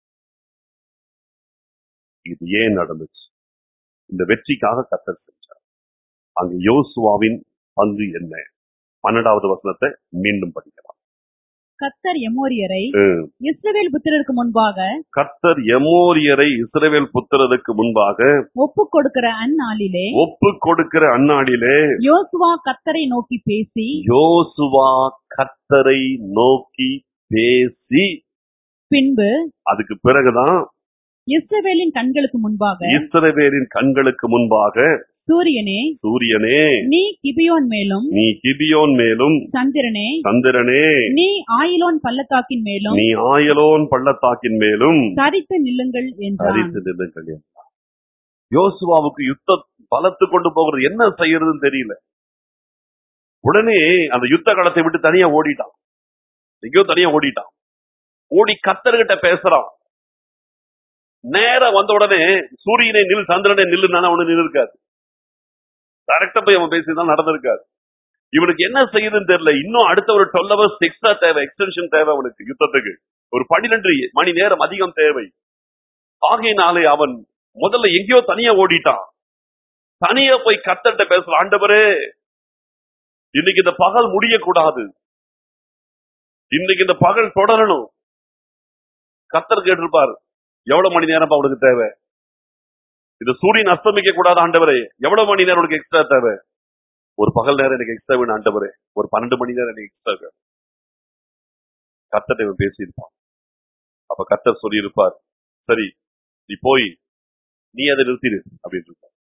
இது ஏன் நடந்துச்சு இந்த வெற்றிக்காக கர்த்தர் செஞ்சார் அங்கு யோசுவாவின் பங்கு என்ன பன்னெண்டாவது வசனத்தை மீண்டும் படிக்கலாம் கர்த்தர் எமோரியரை ம். இஸ்ரவேல் புத்திரருக்கு முன்பாக கர்த்தர் எமோரியரை இஸ்ரவேல் புத்திரருக்கு முன்பாக ஒப்புக் கொடுக்கிற அந்நாளிலே ஒப்பு கொடுக்கிற அந்நாளிலே யோசுவா கர்த்தரை நோக்கி பேசி யோசுவா கர்த்தரை நோக்கி பேசி பின்பு அதுக்கு பிறகுதான் இஸ்ரவேலின் கண்களுக்கு முன்பாக இஸ்ரவேலின் கண்களுக்கு முன்பாக சூரியனே சூரியனே நீ கிபியோன் மேலும் நீ கிபியோன் மேலும் சந்திரனே சந்திரனே நீ ஆயிலோன் பள்ளத்தாக்கின் மேலும் நீ ஆயலோன் பள்ளத்தாக்கின் மேலும் தரித்து நில்லுங்கள் என்றான் தரித்து நில்லுங்கள் என்றார். யோசுவாவுக்கு யுத்த பலத்து கொண்டு போகிறது என்ன செய்யறதுன்னு தெரியல உடனே அந்த யுத்த களத்தை விட்டு தனியா ஓடிட்டான் எங்கேயோ தனியா ஓடிட்டான் ஓடி கத்தர்கிட்ட பேசுறான் நேரா வந்த உடனே சூரியனை நில் சந்திரனை நில்லுனால அவனு நின்று இருக்காது டைரக்டா போய் அவன் பேசிதான் நடந்திருக்காது இவனுக்கு என்ன செய்யுதுன்னு தெரியல இன்னும் அடுத்த ஒரு டுவெல் ஹவர்ஸ் எக்ஸ்ட்ரா தேவை எக்ஸ்டென்ஷன் தேவை அவனுக்கு யுத்தத்துக்கு ஒரு பன்னிரெண்டு மணி நேரம் அதிகம் தேவை ஆகையினாலே அவன் முதல்ல எங்கேயோ தனியா ஓடிட்டான் தனியா போய் கத்தட்ட பேசுற ஆண்டவரே இன்னைக்கு இந்த பகல் முடியக்கூடாது இன்னைக்கு இந்த பகல் தொடரணும் கத்தர் கேட்டிருப்பார் எவ்வளவு மணி நேரம் அவனுக்கு தேவை இந்த சூரியன் அஸ்தமிக்க கூடாது ஆண்டவரே எவ்வளவு மணி நேரம் உனக்கு எக்ஸ்ட்ரா தேவை ஒரு பகல் நேரம் எனக்கு எக்ஸ்ட்ரா வேணும் ஆண்டவரே ஒரு பன்னெண்டு மணி நேரம் எனக்கு எக்ஸ்ட்ரா வேணும் கத்தட்ட இவன் பேசியிருப்பான் அப்ப கத்தர் சொல்லியிருப்பார் சரி நீ போய் நீ அதை நிறுத்திடு அப்படின்னு இருப்பார்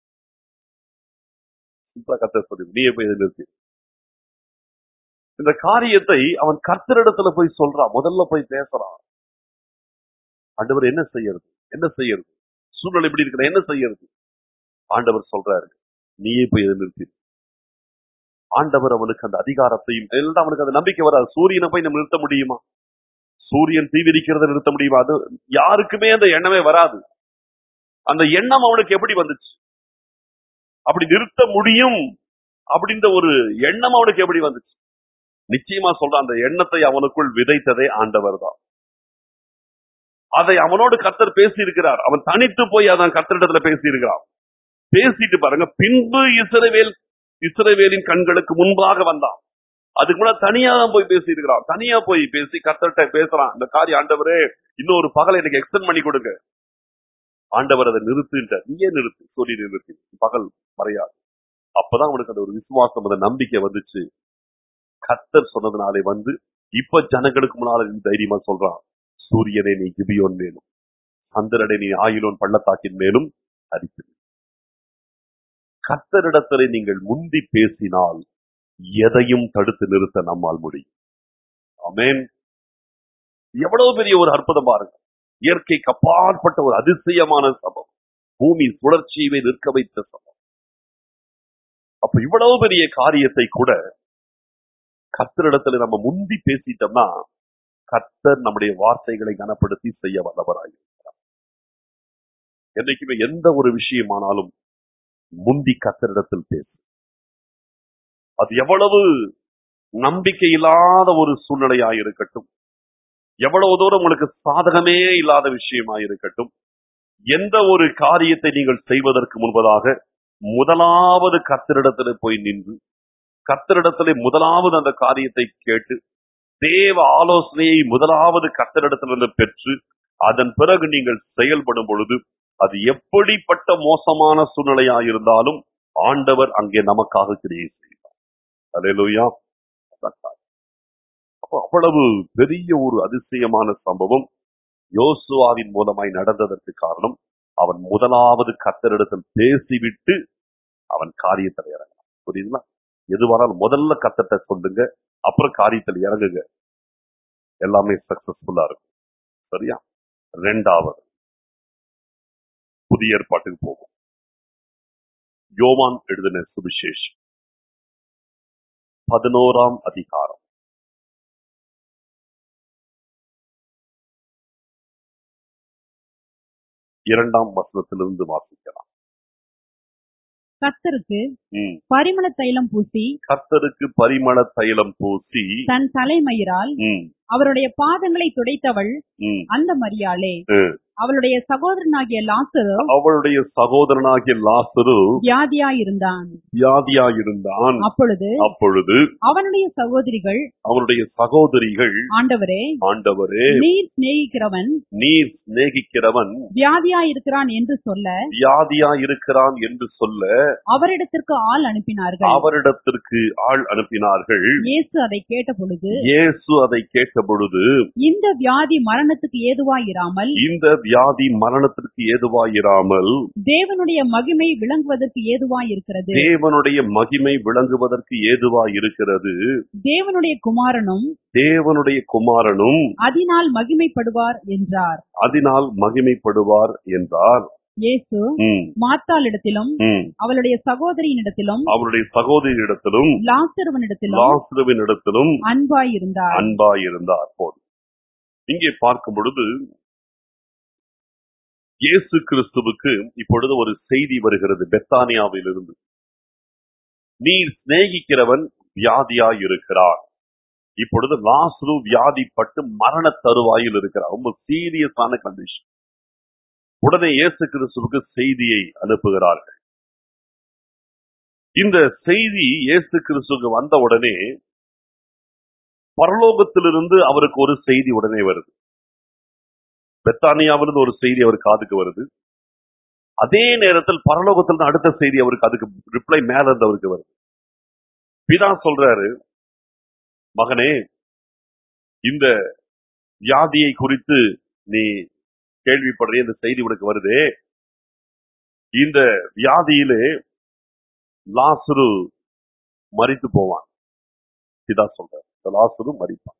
சிம்பிளா கத்தர் சொல்லி நீ போய் இதை நிறுத்தி இந்த காரியத்தை அவன் கர்த்தரிடத்துல போய் சொல்றான் முதல்ல போய் பேசுறான் ஆண்டவர் என்ன செய்யறது என்ன செய்யறது சூழ்நிலை எப்படி இருக்கிற என்ன செய்யறது ஆண்டவர் சொல்றாரு நீயே போய் இதை நிறுத்தி ஆண்டவர் அவனுக்கு அந்த அதிகாரத்தையும் எல்லாம் அவனுக்கு அந்த நம்பிக்கை வராது சூரியனை போய் நம்ம நிறுத்த முடியுமா சூரியன் தீவிரிக்கிறத நிறுத்த முடியுமா அது யாருக்குமே அந்த எண்ணமே வராது அந்த எண்ணம் அவனுக்கு எப்படி வந்துச்சு அப்படி நிறுத்த முடியும் அப்படின்ற ஒரு எண்ணம் அவனுக்கு எப்படி வந்துச்சு நிச்சயமா சொல்ற அந்த எண்ணத்தை அவனுக்குள் விதைத்ததே ஆண்டவர் தான் அதை அவனோடு கர்த்தர் பேசி இருக்கிறார் அவன் தனித்து போய் அதான் கர்த்தரிடத்துல பேசி இருக்கிறான் பேசிட்டு பாருங்க பின்பு இஸ்ரவேல் இஸ்ரவேலின் கண்களுக்கு முன்பாக வந்தான் அதுக்கு முன்னாடி தனியா தான் போய் பேசி இருக்கிறான் தனியா போய் பேசி கர்த்தர்கிட்ட பேசுறான் இந்த காரியம் ஆண்டவரே இன்னொரு பகலை எனக்கு எக்ஸ்டெண்ட் பண்ணி கொடுங்க ஆண்டவர் அதை நிறுத்துன்ற நீயே நிறுத்து சொல்லி நிறுத்து பகல் மறையாது அப்பதான் அவனுக்கு அந்த ஒரு விசுவாசம் அந்த நம்பிக்கை வந்துச்சு கர்த்தர் சொன்னதுனாலே வந்து இப்ப ஜனங்களுக்கு முன்னால நீ தைரியமா சொல்றான் சூரியனை நீ கிபியோன் மேலும் சந்திரனை நீ ஆயிலோன் பள்ளத்தாக்கின் மேலும் அரித்து கர்த்தரிடத்திலே நீங்கள் முந்தி பேசினால் எதையும் தடுத்து நிறுத்த நம்மால் முடியும் ஆமென் எவ்வளவு பெரிய ஒரு அற்புதம் பாருங்க இயற்கைக்கு அப்பாற்பட்ட ஒரு அதிசயமான சம்பவம் பூமி சுழற்சியை நிற்க வைத்த சம்பவம் அப்ப இவ்வளவு பெரிய காரியத்தை கூட கர்த்தரிடத்துல நம்ம முந்தி பேசிட்டோம்னா கர்த்தர் நம்முடைய வார்த்தைகளை கனப்படுத்தி செய்ய வல்லவராயிருக்கிறார் என்னைக்குமே எந்த ஒரு விஷயமானாலும் முந்தி கர்த்தரிடத்தில் பேசு அது எவ்வளவு நம்பிக்கை இல்லாத ஒரு சூழ்நிலையா இருக்கட்டும் எவ்வளவு தூரம் உங்களுக்கு சாதகமே இல்லாத விஷயமா இருக்கட்டும் எந்த ஒரு காரியத்தை நீங்கள் செய்வதற்கு முன்பதாக முதலாவது கர்த்தரிடத்தில் போய் நின்று கர்த்தரிடத்திலே முதலாவது அந்த காரியத்தை கேட்டு தேவ ஆலோசனையை முதலாவது கர்த்தரிடத்திலிருந்து பெற்று அதன் பிறகு நீங்கள் செயல்படும் பொழுது அது எப்படிப்பட்ட மோசமான சூழ்நிலையா இருந்தாலும் ஆண்டவர் அங்கே நமக்காக கிரியை செய்வார் அல்லேலூயா அப்போ அவ்வளவு பெரிய ஒரு அதிசயமான சம்பவம் யோசுவாவின் மூலமாய் நடந்ததற்கு காரணம் அவன் முதலாவது கத்தரிடத்தில் பேசிவிட்டு அவன் காரியத்தில் இறங்கினான் புரியுதுங்களா எதுவானாலும் முதல்ல கத்தட்ட சொல்லுங்க அப்புறம் காரியத்தில் இறங்குங்க எல்லாமே சக்சஸ்ஃபுல்லா இருக்கும் சரியா ரெண்டாவது புதிய ஏற்பாட்டுக்கு போவோம் யோவான் எழுதின சுவிசேஷம் பதினோராம் அதிகாரம் இரண்டாம் வசனத்திலிருந்து வாசிக்கலாம் கர்த்தருக்கு ம். பரிமள தைலம் பூசி கர்த்தருக்கு பரிமள தைலம் பூசி தன் தலைமயிரால் ம், அவருடைய பாதங்களை துடைத்தவள் ம், அந்த மரியாளே ம். அவளுடைய சகோதரனாகிய லாசரு அவளுடைய சகோதரனாகிய லாசரு வியாதியாயிருந்தான் வியாதியாயிருந்தான் அப்பொழுது அப்பொழுது அவனுடைய சகோதரிகள் அவனுடைய சகோதரிகள் ஆண்டவரே ஆண்டவரே நீர் சிநேகிக்கிறவன் நீர் சிநேகிக்கிறவன் வியாதியாயிருக்கிறான் என்று சொல்ல வியாதியாயிருக்கிறான் என்று சொல்ல அவரிடத்திற்கு ஆள் அனுப்பினார்கள் அவரிடத்திற்கு ஆள் அனுப்பினார்கள் இயேசு அதை கேட்ட பொழுது இயேசு அதை கேட்ட பொழுது இந்த வியாதி மரணத்துக்கு ஏதுவாயிராமல் இந்த வியாதி மரணத்திற்கு ஏதுவாயிராமல் தேவனுடைய மகிமை விளங்குவதற்கு ஏதுவாயிருக்கிறது தேவனுடைய மகிமை விளங்குவதற்கு ஏதுவாயிருக்கிறது தேவனுடைய குமாரனும் தேவனுடைய குமாரனும் அதனால் மகிமைப்படுவார் என்றார் அதனால் மகிமைப்படுவார் என்றார் இயேசு ம், மாத்தாளிடத்திலும் ம். அவளுடைய சகோதரியினிடத்திலும் அவருடைய சகோதரியிடத்திலும் லாசருவனிடத்திலும் லாசுருவினிடத்திலும் அன்பாயிருந்தார் அன்பாயிருந்தார் போதும் இங்கே பார்க்கும் பொழுது இயேசு கிறிஸ்துவுக்கு இப்பொழுது ஒரு செய்தி வருகிறது பெத்தானியாவிலிருந்து நீ சிநேகிக்கிறவன் வியாதியாய் இருக்கிறார் இப்பொழுது லாசுரு வியாதிப்பட்டு மரண தருவாயில் இருக்கிறார் ரொம்ப சீரியஸான கண்டிஷன் உடனே இயேசு கிறிஸ்துவுக்கு செய்தியை அனுப்புகிறார்கள் இந்த செய்தி இயேசு கிறிஸ்துவுக்கு வந்த உடனே பரலோகத்திலிருந்து அவருக்கு ஒரு செய்தி உடனே வருது பெத்தானியாவிலிருந்து ஒரு செய்தி அவர் காதுக்கு வருது அதே நேரத்தில் பரலோகத்திலிருந்து அடுத்த செய்தி அவருக்கு அதுக்கு ரிப்ளை மேல இருந்து அவருக்கு வருது பிதா சொல்றாரு மகனே இந்த வியாதியை குறித்து நீ கேள்விப்படுற இந்த செய்தி உனக்கு வருதே இந்த வியாதியிலே லாசுரு மரித்து போவான் பிதா சொல்றார் இந்த லாசுரு மரிப்பான்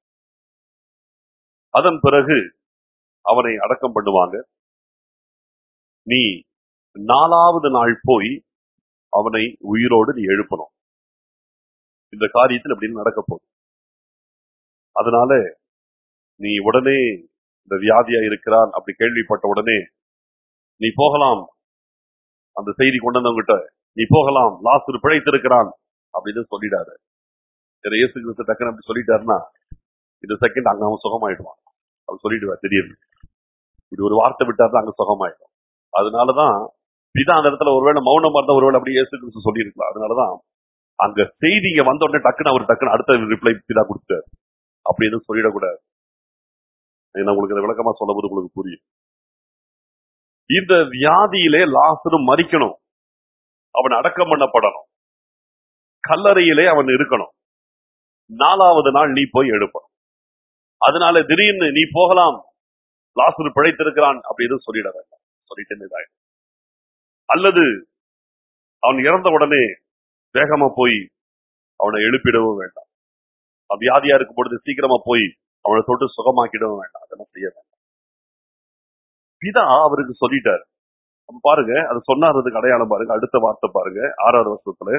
அதன் பிறகு அவனை அடக்கம் பண்ணுவாங்க நீ நாலாவது நாள் போய் அவனை உயிரோடு நீ எழுப்பணும் இந்த காரியத்தில் அப்படின்னு நடக்க போகுது அதனால நீ உடனே இந்த வியாதியா இருக்கிறான் அப்படி கேள்விப்பட்ட உடனே நீ போகலாம் அந்த செய்தி கொண்டு வந்தவங்கிட்ட நீ போகலாம் லாசுரு பிழைத்திருக்கிறான் அப்படின்னு சொல்லிடாரு சரி, இயேசு கிறிஸ்து டக்குன்னு அப்படி சொல்லிட்டாருன்னா இந்த செகண்ட் அங்க அவன் சுகமாயிடுவான் அவர் சொல்லிடுவார் திடீர்னு இப்படி ஒரு வார்த்தை விட்டாருன்னா அங்க சுகமாயிடும் அதனாலதான் பிதா அந்த இடத்துல ஒருவேளை மௌனமா இருந்தா ஒருவேளை அப்படி இயேசு கிறிஸ்து சொல்லியிருக்கலாம் அதனாலதான் அங்க செய்தி இங்க வந்த உடனே டக்குன்னு அவர் டக்குன்னு அடுத்த ரிப்ளை பிதா கொடுத்தாரு அப்படின்னு சொல்லிடக்கூடாது நான் உங்களுக்கு இதை விளக்கமா சொல்லும்போது உங்களுக்கு புரியும் இந்த வியாதியிலே லாசரு மறிக்கணும் அவன் அடக்கம் பண்ணப்படணும் கல்லறையிலே அவன் இருக்கணும் நாலாவது நாள் நீ போய் எடுப்பணும் அதனால திடீர்னு நீ போகலாம் லாசரு பிழைத்திருக்கிறான் அப்படின்னு சொல்லிட வேண்டாம் சொல்லிட்டு இதாயிடும் அல்லது அவன் இறந்த உடனே வேகமா போய் அவனை எழுப்பிடவும் வேண்டாம் அவன் வியாதியா இருக்கும் பொழுது சீக்கிரமா போய் அவனை தொட்டு சுகமாக்கிடவும் வேண்டாம் அதெல்லாம் செய்ய வேண்டாம் பிதா அவருக்கு சொல்லிட்டார் அப்ப பாருங்க அது சொன்னாரதுக்கு அடையாளம் பாருங்க அடுத்த வார்த்தை பாருங்க ஆறாவது வருஷத்துல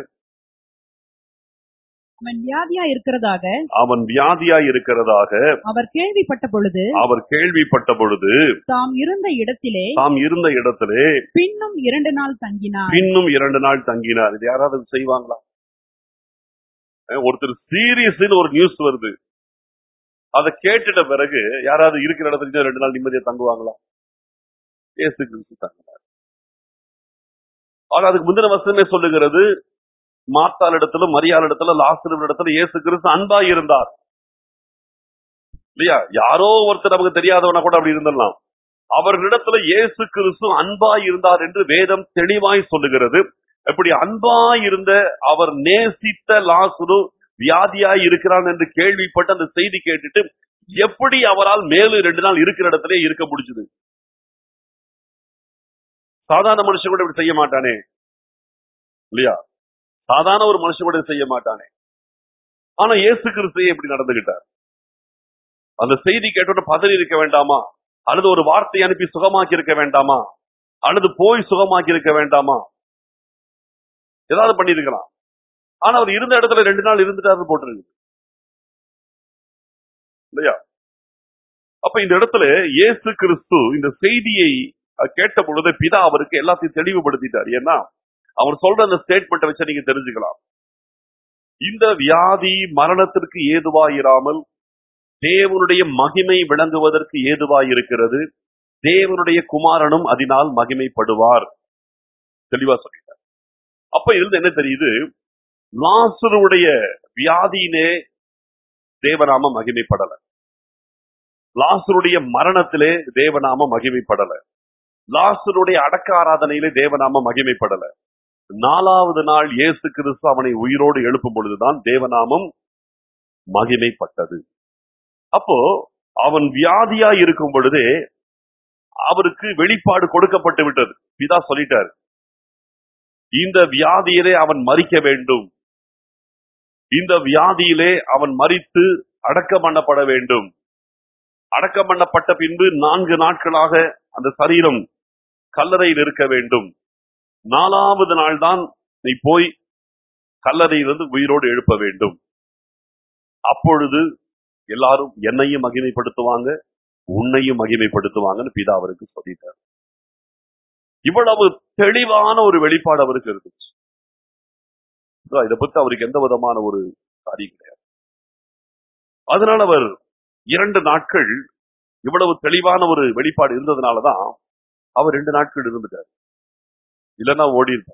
அவன் வியாதியா இருக்கிறதாக அவன் வியாதியா இருக்கிறதாக அவர் கேள்விப்பட்ட பொழுது அவர் கேள்விப்பட்ட பொழுது தாம் இருந்த இடத்திலே தாம் இருந்த இடத்திலே பின்னும் இரண்டு நாள் தங்கினார் பின்னும் இரண்டு நாள் தங்கினார் இது யாராவது செய்வாங்களா அஹ் ஒருத்தர் சீரியஸ்னு ஒரு நியூஸ் வருது அதை கேட்டுட்ட பிறகு யாராவது இருக்கிற இடத்துக்கு இன்னும் ரெண்டு நாள் நிம்மதியா தங்குவாங்களா இயேசு கிறிஸ்து தங்கினார் ஆனா அதுக்கு முந்தின வசனமே சொல்லுகிறது மாத்தாள் இடத்துல மரியாள் இடத்துல லாசர் இடத்துல இயேசு கிறிஸ்து அன்பா இருந்தார் இல்லையா யாரோ ஒருத்தர் நமக்கு தெரியாதவனா கூட அப்படி இருந்துடலாம் அவர்களிடத்துல இயேசு கிறிஸ்து அன்பா இருந்தார் என்று வேதம் தெளிவாய் சொல்லுகிறது அப்படி அன்பா இருந்த அவர் நேசித்த லாசுரு வியாதியாய் இருக்கிறான் என்று கேள்விப்பட்டு அந்த செய்தி கேட்டுட்டு எப்படி அவரால் மேலும் ரெண்டு நாள் இருக்கிற இடத்திலே இருக்க முடிஞ்சது சாதாரண மனுஷன் கூட இப்படி செய்ய மாட்டானே இல்லையா சாதாரண ஒரு மனுஷன் கூட செய்ய மாட்டானே ஆனா இயேசு கிறிஸ்து எப்படி நடந்துகிட்டார் அந்த செய்தி கேட்டோட பதறி இருக்க வேண்டாமா அல்லது ஒரு வார்த்தை அனுப்பி சுகமாக்கி இருக்க வேண்டாமா அல்லது போய் சுகமாக்கி இருக்க வேண்டாமா ஏதாவது பண்ணிருக்கலாம் ஆனா அவர் இருந்த இடத்துல ரெண்டு நாள் இருந்துட்டாரு போட்டிருக்கு இல்லையா அப்ப இந்த இடத்துல இயேசு கிறிஸ்து இந்த செய்தியை அஹ், கேட்ட பொழுது பிதா அவருக்கு எல்லாத்தையும் தெளிவுபடுத்திட்டார் ஏன்னா அவர் சொல்ற அந்த ஸ்டேட்மெண்ட்டை வச்சு நீங்க தெரிஞ்சுக்கலாம் இந்த வியாதி மரணத்திற்கு ஏதுவாயிராமல் தேவனுடைய மகிமை விளங்குவதற்கு ஏதுவாயிருக்கிறது தேவனுடைய குமாரனும் அதனால் மகிமைப்படுவார் தெளிவா சொல்லிட்டார் அப்ப இருந்து என்ன தெரியுது லாசருடைய வியாதியிலே தேவநாம மகிமைப்படல லாசருடைய மரணத்திலே தேவநாம மகிமைப்படல லாசருடைய அடக்க ஆராதனையிலே தேவநாம மகிமைப்படல நாலாவது நாள் இயேசு கிறிஸ்து அவனை உயிரோடு எழுப்பும் பொழுதுதான் தேவநாமம் மகிமைப்பட்டது அப்போ அவன் வியாதியா இருக்கும் பொழுதே அவருக்கு வெளிப்பாடு கொடுக்கப்பட்டு விட்டது பிதா சொல்லிட்டாரு இந்த வியாதியிலே அவன் மறிக்க வேண்டும் இந்த வியாதியிலே அவன் மறித்து அடக்கம் பண்ணப்பட வேண்டும் அடக்கம் பண்ணப்பட்ட பின்பு நான்கு நாட்களாக அந்த சரீரம் கல்லறையில் இருக்க வேண்டும் நாலாவது நாள் தான் நீ போய் கல்லறையிலிருந்து உயிரோடு எழுப்ப வேண்டும் அப்பொழுது எல்லாரும் என்னையும் மகிமைப்படுத்துவாங்க உன்னையும் மகிமைப்படுத்துவாங்கன்னு பிதா அவருக்கு சொல்லிட்டார் இவ்வளவு தெளிவான ஒரு வெளிப்பாடு அவருக்கு இருந்துச்சு இதோ இதை பத்தி அவருக்கு எந்த விதமான ஒரு காரியம் கிடையாது அதனால அவர் இரண்டு நாட்கள் இவ்வளவு தெளிவான ஒரு வெளிப்பாடு இருந்ததுனாலதான் அவர் ரெண்டு நாட்கள் இருந்துட்டார் இல்லைன்னா ஓடி இருப்பார்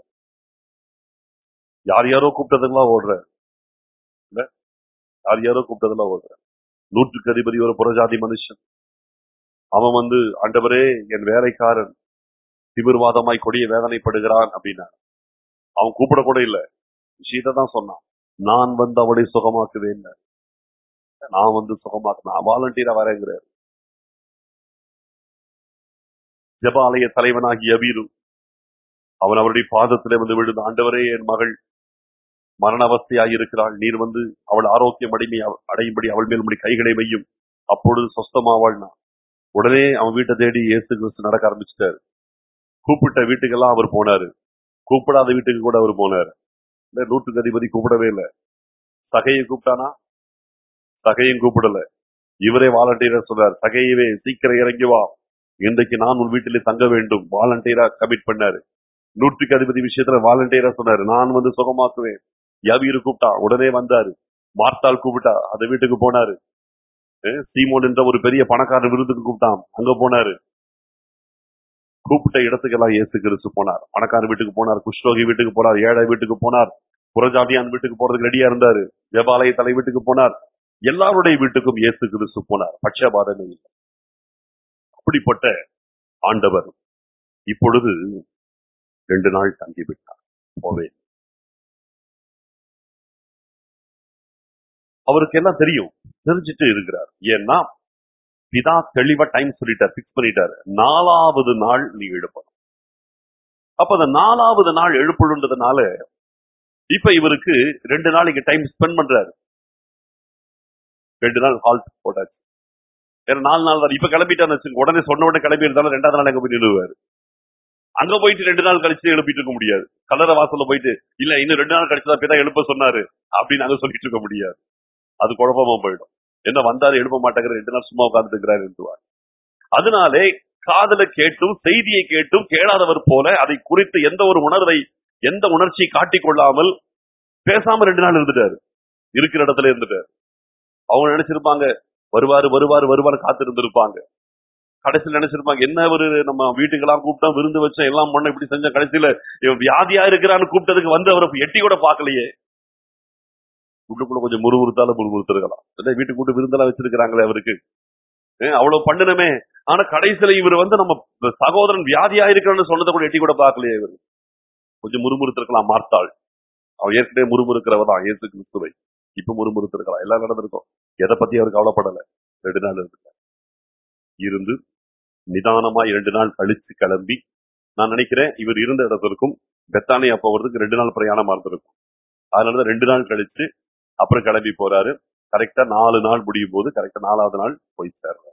யார் யாரோ கூப்பிட்டதெல்லாம் ஓடுற இல்ல யார் யாரோ கூப்பிட்டதெல்லாம் ஓடுற நூற்றுக்கு அதிபதி ஒரு புறஜாதி மனுஷன் அவன் வந்து ஆண்டவரே என் வேலைக்காரன் திமிர்வாதமாய் கொடிய வேதனைப்படுகிறான் அப்படின்னா அவன் கூப்பிட கூட இல்ல விஷயத்தை தான் சொன்னான் நான் வந்து அவளை சுகமாக்குவேன் நான் வந்து சுகமாக்கு நான் வாலண்டியரா வரேங்கிறார் ஜபாலய தலைவனாகிய அபீரு அவன் அவருடைய பாதத்திலே வந்து விழுந்து ஆண்டவரே என் மகள் மரண அவஸ்தையாய் இருக்கிறாள் நீர் வந்து அவள் ஆரோக்கியம் அடைமை அடையும்படி அவள் மேல் உம்முடைய கைகளை வையும் அப்பொழுது சொஸ்தமாவாள்னா உடனே அவன் வீட்டை தேடி இயேசு கிறிஸ்து நடக்க ஆரம்பிச்சிட்டாரு கூப்பிட்ட வீட்டுக்கெல்லாம் அவர் போனாரு கூப்பிடாத வீட்டுக்கு கூட அவர் போனாரு இல்ல நூற்றுக்கு அதிபதி கூப்பிடவே இல்லை சகையை கூப்பிட்டானா சகையும் கூப்பிடல இவரே வாலண்டியரா சொல்றார் சகையவே சீக்கிரம் இறங்கி வா இன்றைக்கு நான் உன் வீட்டிலே தங்க வேண்டும் வாலண்டியரா கமிட் பண்ணாரு நூற்றுக்கு அதிபதி விஷயத்துல வாலண்டியரா சொன்னாரு நான் வந்து சுகமாக்குவேன் யாவீரு கூப்பிட்டா உடனே வந்தாரு மார்த்தாள் கூப்பிட்டா அந்த வீட்டுக்கு போனாரு அஹ் சீமோன் என்ற ஒரு பெரிய பணக்காரர் விருதுக்கு கூப்பிட்டான் அங்க போனாரு கூப்பிட்ட இடத்துக்கெல்லாம் இயேசு கிறிஸ்து போனார் பணக்காரர் வீட்டுக்கு போனார் குஷ்ரோகி வீட்டுக்கு போனார் ஏழை வீட்டுக்கு போனார் புறஜாதியான் வீட்டுக்கு போறதுக்கு ரெடியா இருந்தாரு தேவாலய தலை வீட்டுக்கு போனார் எல்லாருடைய வீட்டுக்கும் இயேசு கிறிஸ்து போனார் பட்சபாதமே இல்லை அப்படிப்பட்ட ஆண்டவர் இப்பொழுது ரெண்டு நாள் தங்கிவிட்டார் போவே அவருக்கு எல்லாம் தெரியும் தெரிஞ்சுட்டு இருக்கிறார் ஏன்னா பிதா தெளிவா டைம் சொல்லிட்டார் பிக்ஸ் பண்ணிட்டாரு நாலாவது நாள் நீ எழுப்பணும் அப்ப அந்த நாலாவது நாள் எழுப்பணுன்றதுனால இப்ப இவருக்கு ரெண்டு நாளைக்கு டைம் ஸ்பெண்ட் பண்றாரு ரெண்டு நாள் ஹால்ட் போட்டாச்சு வேற நாலு நாள் தான் இப்ப கிளம்பிட்டான்னு வச்சுக்கோங்க உடனே சொன்ன உடனே கிளம்பி இருந்தாலும் ரெண்டாவது நாள் அங்க போய் நின்றுவாரு அங்க போயிட்டு ரெண்டு நாள் கழிச்சு எழுப்பிட்டு இருக்க முடியாது கலர வாசல்ல போயிட்டு இல்ல இன்னும் ரெண்டு நாள் கழிச்சு தான் பிதா எழுப்ப சொன்னாரு அப்படின்னு அங்க சொல்லிட்டு இருக்க முடியாது அது குழப்பமா போயிடும் என்ன வந்தாரு எழுப்ப மாட்டேங்கிற ரெண்டு நாள் சும்மா உட்கார்ந்து இருக்கிறாரு என்றுவார் அதனாலே காதல கேட்டும் செய்தியை கேட்டும் கேளாதவர் போல அதை குறித்து எந்த ஒரு உணர்வை எந்த உணர்ச்சியை காட்டிக் கொள்ளாமல் பேசாம ரெண்டு நாள் இருந்துட்டாரு இருக்கிற இடத்துல இருந்துட்டாரு அவங்க நினைச்சிருப்பாங்க வருவாரு வருவாரு வருவாரு காத்து இருந்திருப்பாங்க கடைசியில் நினைச்சிருப்பாங்க என்ன ஒரு நம்ம வீட்டுக்கெல்லாம் கூப்பிட்டோம் விருந்து வச்சோம் எல்லாம் பண்ண இப்படி செஞ்ச கடைசியில இவன் வியாதியா இருக்கிறான்னு கூப்பிட்டதுக்கு வந்து அவரை எட்டி கூட பார்க்கலையே வீட்டுக்குள்ள கொஞ்சம் முறுமுறுத்தாலும் முறுமுறுத்திருக்கலாம் இல்ல வீட்டுக்கு கூட்டு விருந்தெல்லாம் வச்சிருக்கிறாங்களே அவருக்கு ஏன் அவ்வளவு பண்ணணுமே ஆனா கடைசியில இவர் வந்து நம்ம சகோதரன் வியாதியா இருக்கிறன்னு சொன்னதை கூட எட்டி கூட பார்க்கலையே இவர் கொஞ்சம் முறுமுறுத்திருக்கலாம் மார்த்தாள் அவன் ஏற்கனவே முறுமுறுக்கிறவ தான் இயேசு கிறிஸ்துவை இப்ப முறுமுறுத்திருக்கலாம் எல்லாம் நடந்திருக்கும் எதை பத்தி அவர் கவலைப்படல ரெண்டு நாள் இருந்துட்டார் இருந்து நிதானமா இரண்டு நாள் கழிச்சு கிளம்பி நான் நினைக்கிறேன் இவர் இருந்த இடத்திற்கும் பெத்தானியா போகிறதுக்கு ரெண்டு நாள் பிரயாணமா இருந்திருக்கும் அதனாலதான் ரெண்டு நாள் கழிச்சு அப்புறம் கிளம்பி போறாரு கரெக்டா நாலு நாள் முடியும் போது கரெக்டா நாலாவது நாள் போய் சேர்றாரு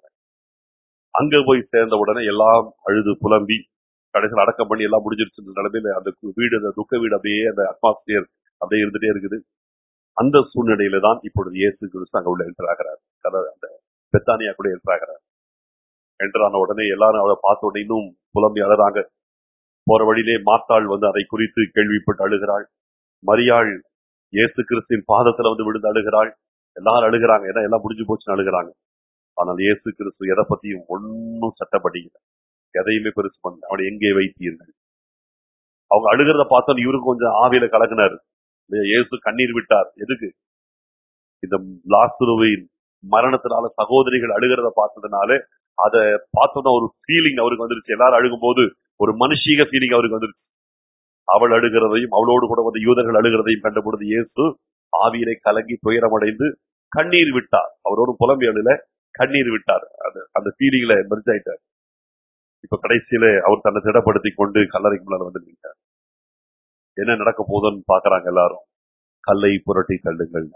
அங்க போய் சேர்ந்த உடனே எல்லாம் அழுது புலம்பி கடைசியில் அடக்கம் பண்ணி எல்லாம் முடிஞ்சிருச்சு நிலைமையில அந்த வீடு அந்த துக்க வீடு அப்படியே அந்த அட்மாஸ்பியர் அப்படியே இருந்துட்டே இருக்குது அந்த சூழ்நிலையில தான் இப்பொழுது இயேசு கிறிஸ்து அங்க உள்ள என்டர் ஆகிறார் கதை அந்த பெத்தானியா கூட என்டர் ஆகிறார் என்டர் ஆன உடனே எல்லாரும் அவரை பார்த்த உடனே இன்னும் புலம்பி அழறாங்க போற வழியிலே மாத்தாள் வந்து அதை குறித்து கேள்விப்பட்டு அழுகிறாள் மரியாள் இயேசு கிறிஸ்துவின் பாதத்துல வந்து விழுந்து அழுகிறாள் எல்லாரும் அழுகிறாங்க ஏன்னா எல்லாம் முடிஞ்சு போச்சுன்னு அழுகிறாங்க ஆனால் இயேசு கிறிஸ்து எதை பத்தியும் ஒன்னும் சட்டப்படிக்கல எதையுமே பெருசு பண்ணல அவனை எங்கே வைத்தீர்கள் அவங்க அழுகிறத பார்த்தா இவருக்கு கொஞ்சம் ஆவியில கலக்குனாரு இயேசு கண்ணீர் விட்டார் எதுக்கு இந்த லாசுருவின் மரணத்தினால சகோதரிகள் அழுகிறத பார்த்ததுனால அதை பார்த்தோன்னா ஒரு ஃபீலிங் அவருக்கு வந்துருச்சு எல்லாரும் அழுகும் போது ஒரு மனுஷீக ஃபீலிங் அவருக்கு வந்துருச்சு அவள் அழுகிறதையும் அவளோடு கூட வந்து யூதர்கள் அழுகிறதையும் கண்டபொழுது இயேசு ஆவியிலே கலங்கி துயரமடைந்து கண்ணீர் விட்டார் அவர் ஒரு புலம்பி அழுல கண்ணீர் விட்டார் அது அந்த பீலிகளை மெர்ஜ் ஆயிட்டார் இப்ப கடைசியில அவர் தன்னை திடப்படுத்தி கொண்டு கல்லறைக்கு முன்னால வந்து நின்றார் என்ன நடக்க போதுன்னு பாக்குறாங்க எல்லாரும் கல்லை புரட்டி தள்ளுங்கள்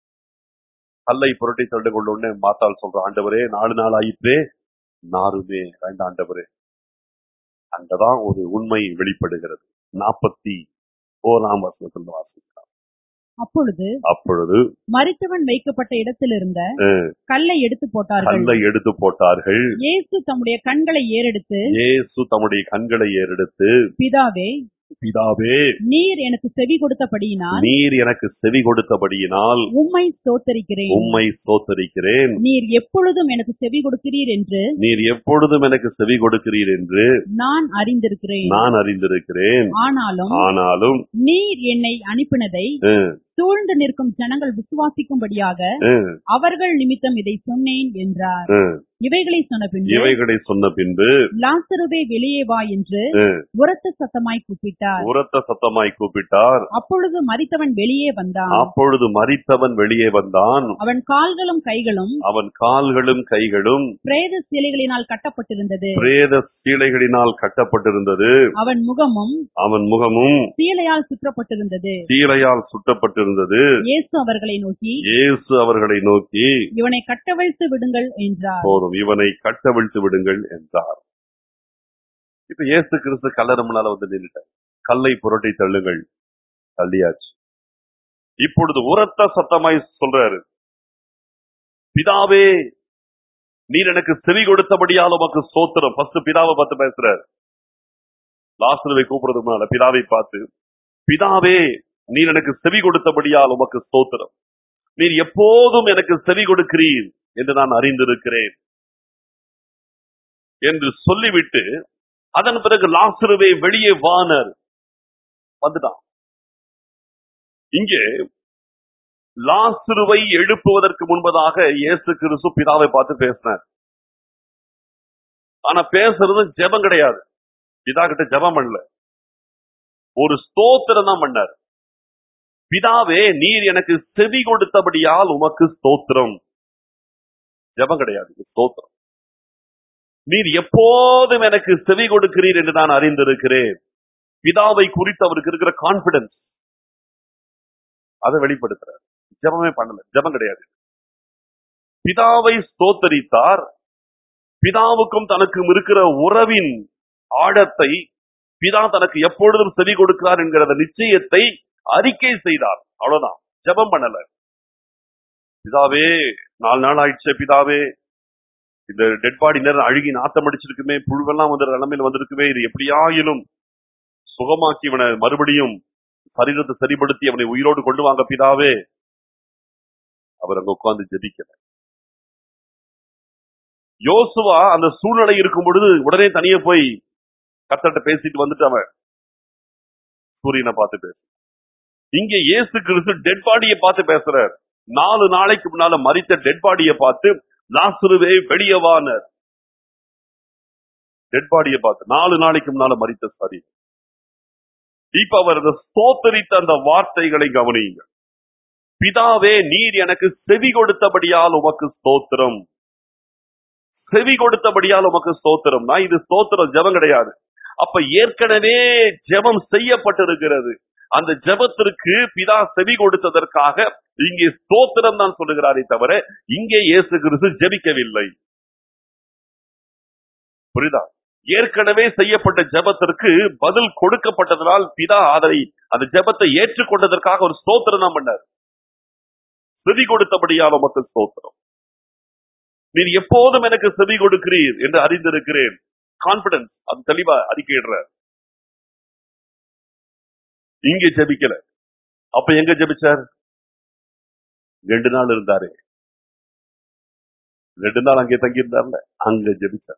கல்லை புரட்டி தள்ளு கொண்ட உடனே மாத்தாள் சொல்ற ஆண்டவரே நாலு நாள் ஆயிற்றே நாருமே வேண்டாம் ஆண்டவரே அங்கதான் ஒரு உண்மை வெளிப்படுகிறது நாற்பத்தி ஓராம் வருஷத்துல வாசிக்கலாம் அப்பொழுது அப்பொழுது மரித்தவன் வைக்கப்பட்ட இடத்திலிருந்த அஹ், கல்லை எடுத்து போட்டார்கள் கல்லை எடுத்து போட்டார்கள் இயேசு தம்முடைய கண்களை ஏறெடுத்து இயேசு தம்முடைய கண்களை ஏறெடுத்து பிதாவே பிதாவே நீர் எனக்கு செவி கொடுத்தபடியினால் நீர் எனக்கு செவி கொடுத்தபடியினால் உம்மை ஸ்தோத்தரிக்கிறேன் உம்மை ஸ்தோத்தரிக்கிறேன் நீர் எப்பொழுதும் எனக்கு செவி கொடுக்கிறீர் என்று நீர் எப்பொழுதும் எனக்கு செவி கொடுக்கிறீர் என்று நான் அறிந்திருக்கிறேன் நான் அறிந்திருக்கிறேன் ஆனாலும் ஆனாலும் நீர் என்னை அனுப்பினதை அஹ், சூழ்ந்து நிற்கும் ஜனங்கள் விசுவாசிக்கும்படியாக அஹ், அவர்கள் நிமித்தம் இதை சொன்னேன் என்றார் அஹ், இவைகளை சொன்ன பின்பு இவைகளை சொன்ன பின்பு லாசருவே வெளியே வா என்று அஹ், உரத்த சத்தமாய் கூப்பிட்டார் உரத்த சத்தமாய் கூப்பிட்டார் அப்பொழுது மரித்தவன் வெளியே வந்தான் அப்பொழுது மரித்தவன் வெளியே வந்தான் அவன் கால்களும் கைகளும் அவன் கால்களும் கைகளும் பிரேத சிலைகளினால் கட்டப்பட்டிருந்தது பிரேத சீலைகளினால் கட்டப்பட்டிருந்தது அவன் முகமும் அவன் முகமும் சீலையால் சுற்றப்பட்டிருந்தது சீலையால் சுட்டப்பட்டிருந்தது இயேசு அவர்களை நோக்கி இயேசு அவர்களை நோக்கி இவனை கட்டவிழ்த்து விடுங்கள் என்றார் போதும் இவனை கட்டவிழ்த்து விடுங்கள் என்றார் இப்ப இயேசு கிறிஸ்து கல்லறை முன்னால வந்து நின்னுட்டார் கல்லை புரட்டி தள்ளுங்கள் தள்ளியாச்சு இப்பொழுது உரத்த சத்தமாய் சொல்றாரு பிதாவே நீர் எனக்கு செவி கொடுத்தபடியால் உமக்கு சோத்திரம் ஃபர்ஸ்ட் பிதாவை பார்த்து பேசுறாரு லாஸ்டரை கூப்பிடுறதுக்கு முன்னால பிதாவை பார்த்து பிதாவே நீர் எனக்கு செவி கொடுத்தபடியால் உமக்கு ஸ்தோத்திரம் நீர் எப்போதும் எனக்கு செவி கொடுக்கிறீர் என்று நான் அறிந்திருக்கிறேன் என்று சொல்லிவிட்டு அதன் பிறகு லாசருவே வெளியே வானர் வந்துட்டான் இங்கே லாசருவை எழுப்புவதற்கு முன்பதாக இயேசு கிறிஸ்து பிதாவை பார்த்து பேசினார் ஆனா பேசுறது ஜெபம் கிடையாது பிதா கிட்ட ஜெபம் பண்ணல ஒரு ஸ்தோத்திரம் தான் பண்ணார் பிதாவே நீர் எனக்கு செவி கொடுத்தபடியால் உமக்கு ஸ்தோத்திரம் ஜெபம் கிடையாது இது ஸ்தோத்திரம் நீர் எப்போதும் எனக்கு செவி கொடுக்கிறீர் என்று நான் அறிந்திருக்கிறேன் பிதாவை குறித்து அவருக்கு இருக்கிற கான்பிடன்ஸ் அதை வெளிப்படுத்துறார் ஜெபமே பண்ணல ஜெபம் கிடையாது பிதாவை ஸ்தோத்தரித்தார் பிதாவுக்கும் தனக்கும் இருக்கிற உறவின் ஆழத்தை பிதா தனக்கு எப்பொழுதும் செவி கொடுக்கிறார் என்கிற நிச்சயத்தை அறிக்கை செய்தார் அவ்வளவுதான் ஜெபம் பண்ணல பிதாவே நாலு நாள் ஆயிடுச்சு பிதாவே இந்த டெட் பாடி நேரம் அழுகி நாத்தம் அடிச்சிருக்குமே புழுவெல்லாம் வந்து நிலைமையில் வந்திருக்குமே இது எப்படியாயினும் சுகமாக்கி இவனை மறுபடியும் சரீரத்தை சரிப்படுத்தி அவனை உயிரோடு கொண்டு வாங்க பிதாவே அவர் அங்க உட்கார்ந்து ஜெபிக்கல யோசுவா அந்த சூழ்நிலை இருக்கும் பொழுது உடனே தனியே போய் கத்தட்ட பேசிட்டு வந்துட்டு அவன் சூரியனை பார்த்து பேச இங்க இயேசு கிறிஸ்து டெட் பாடியை பார்த்து பேசுறார் நாலு நாளைக்கு முன்னால மறித்த டெட் பாடியை பார்த்து லாசுருவே வெளியவானர் டெட் பாடியை பார்த்து நாலு நாளைக்கு முன்னால மறித்த சரி இப்ப அவர் அந்த ஸ்தோத்தரித்த அந்த வார்த்தைகளை கவனியுங்க பிதாவே நீர் எனக்கு செவி கொடுத்தபடியால் உமக்கு ஸ்தோத்திரம் செவி கொடுத்தபடியால் உமக்கு ஸ்தோத்திரம்னா இது ஸ்தோத்திரம் ஜெபம் கிடையாது அப்ப ஏற்கனவே ஜெபம் செய்யப்பட்டிருக்கிறது அந்த ஜெபத்திற்கு பிதா செவி கொடுத்ததற்காக இங்கே ஸ்தோத்திரம் தான் சொல்லுகிறாரே தவிர இங்கே இயேசு கிறிஸ்து ஜெபிக்கவில்லை புரியுதா ஏற்கனவே செய்யப்பட்ட ஜெபத்திற்கு பதில் கொடுக்கப்பட்டதனால் பிதா அதை அந்த ஜெபத்தை ஏற்றுக்கொண்டதற்காக ஒரு ஸ்தோத்திரம் தான் பண்ணார் செவி கொடுத்தபடியால் உமக்கு ஸ்தோத்திரம் நீர் எப்போதும் எனக்கு செவி கொடுக்கிறீர் என்று அறிந்திருக்கிறேன் கான்பிடன்ஸ் அது தெளிவா அறிக்கையிடுற இங்கே ஜெபிக்கல அப்ப எங்க ஜெபிச்சார் ரெண்டு நாள் இருந்தாரு ரெண்டு நாள் அங்கே தங்கி இருந்தார்ல அங்க ஜெபிச்சார்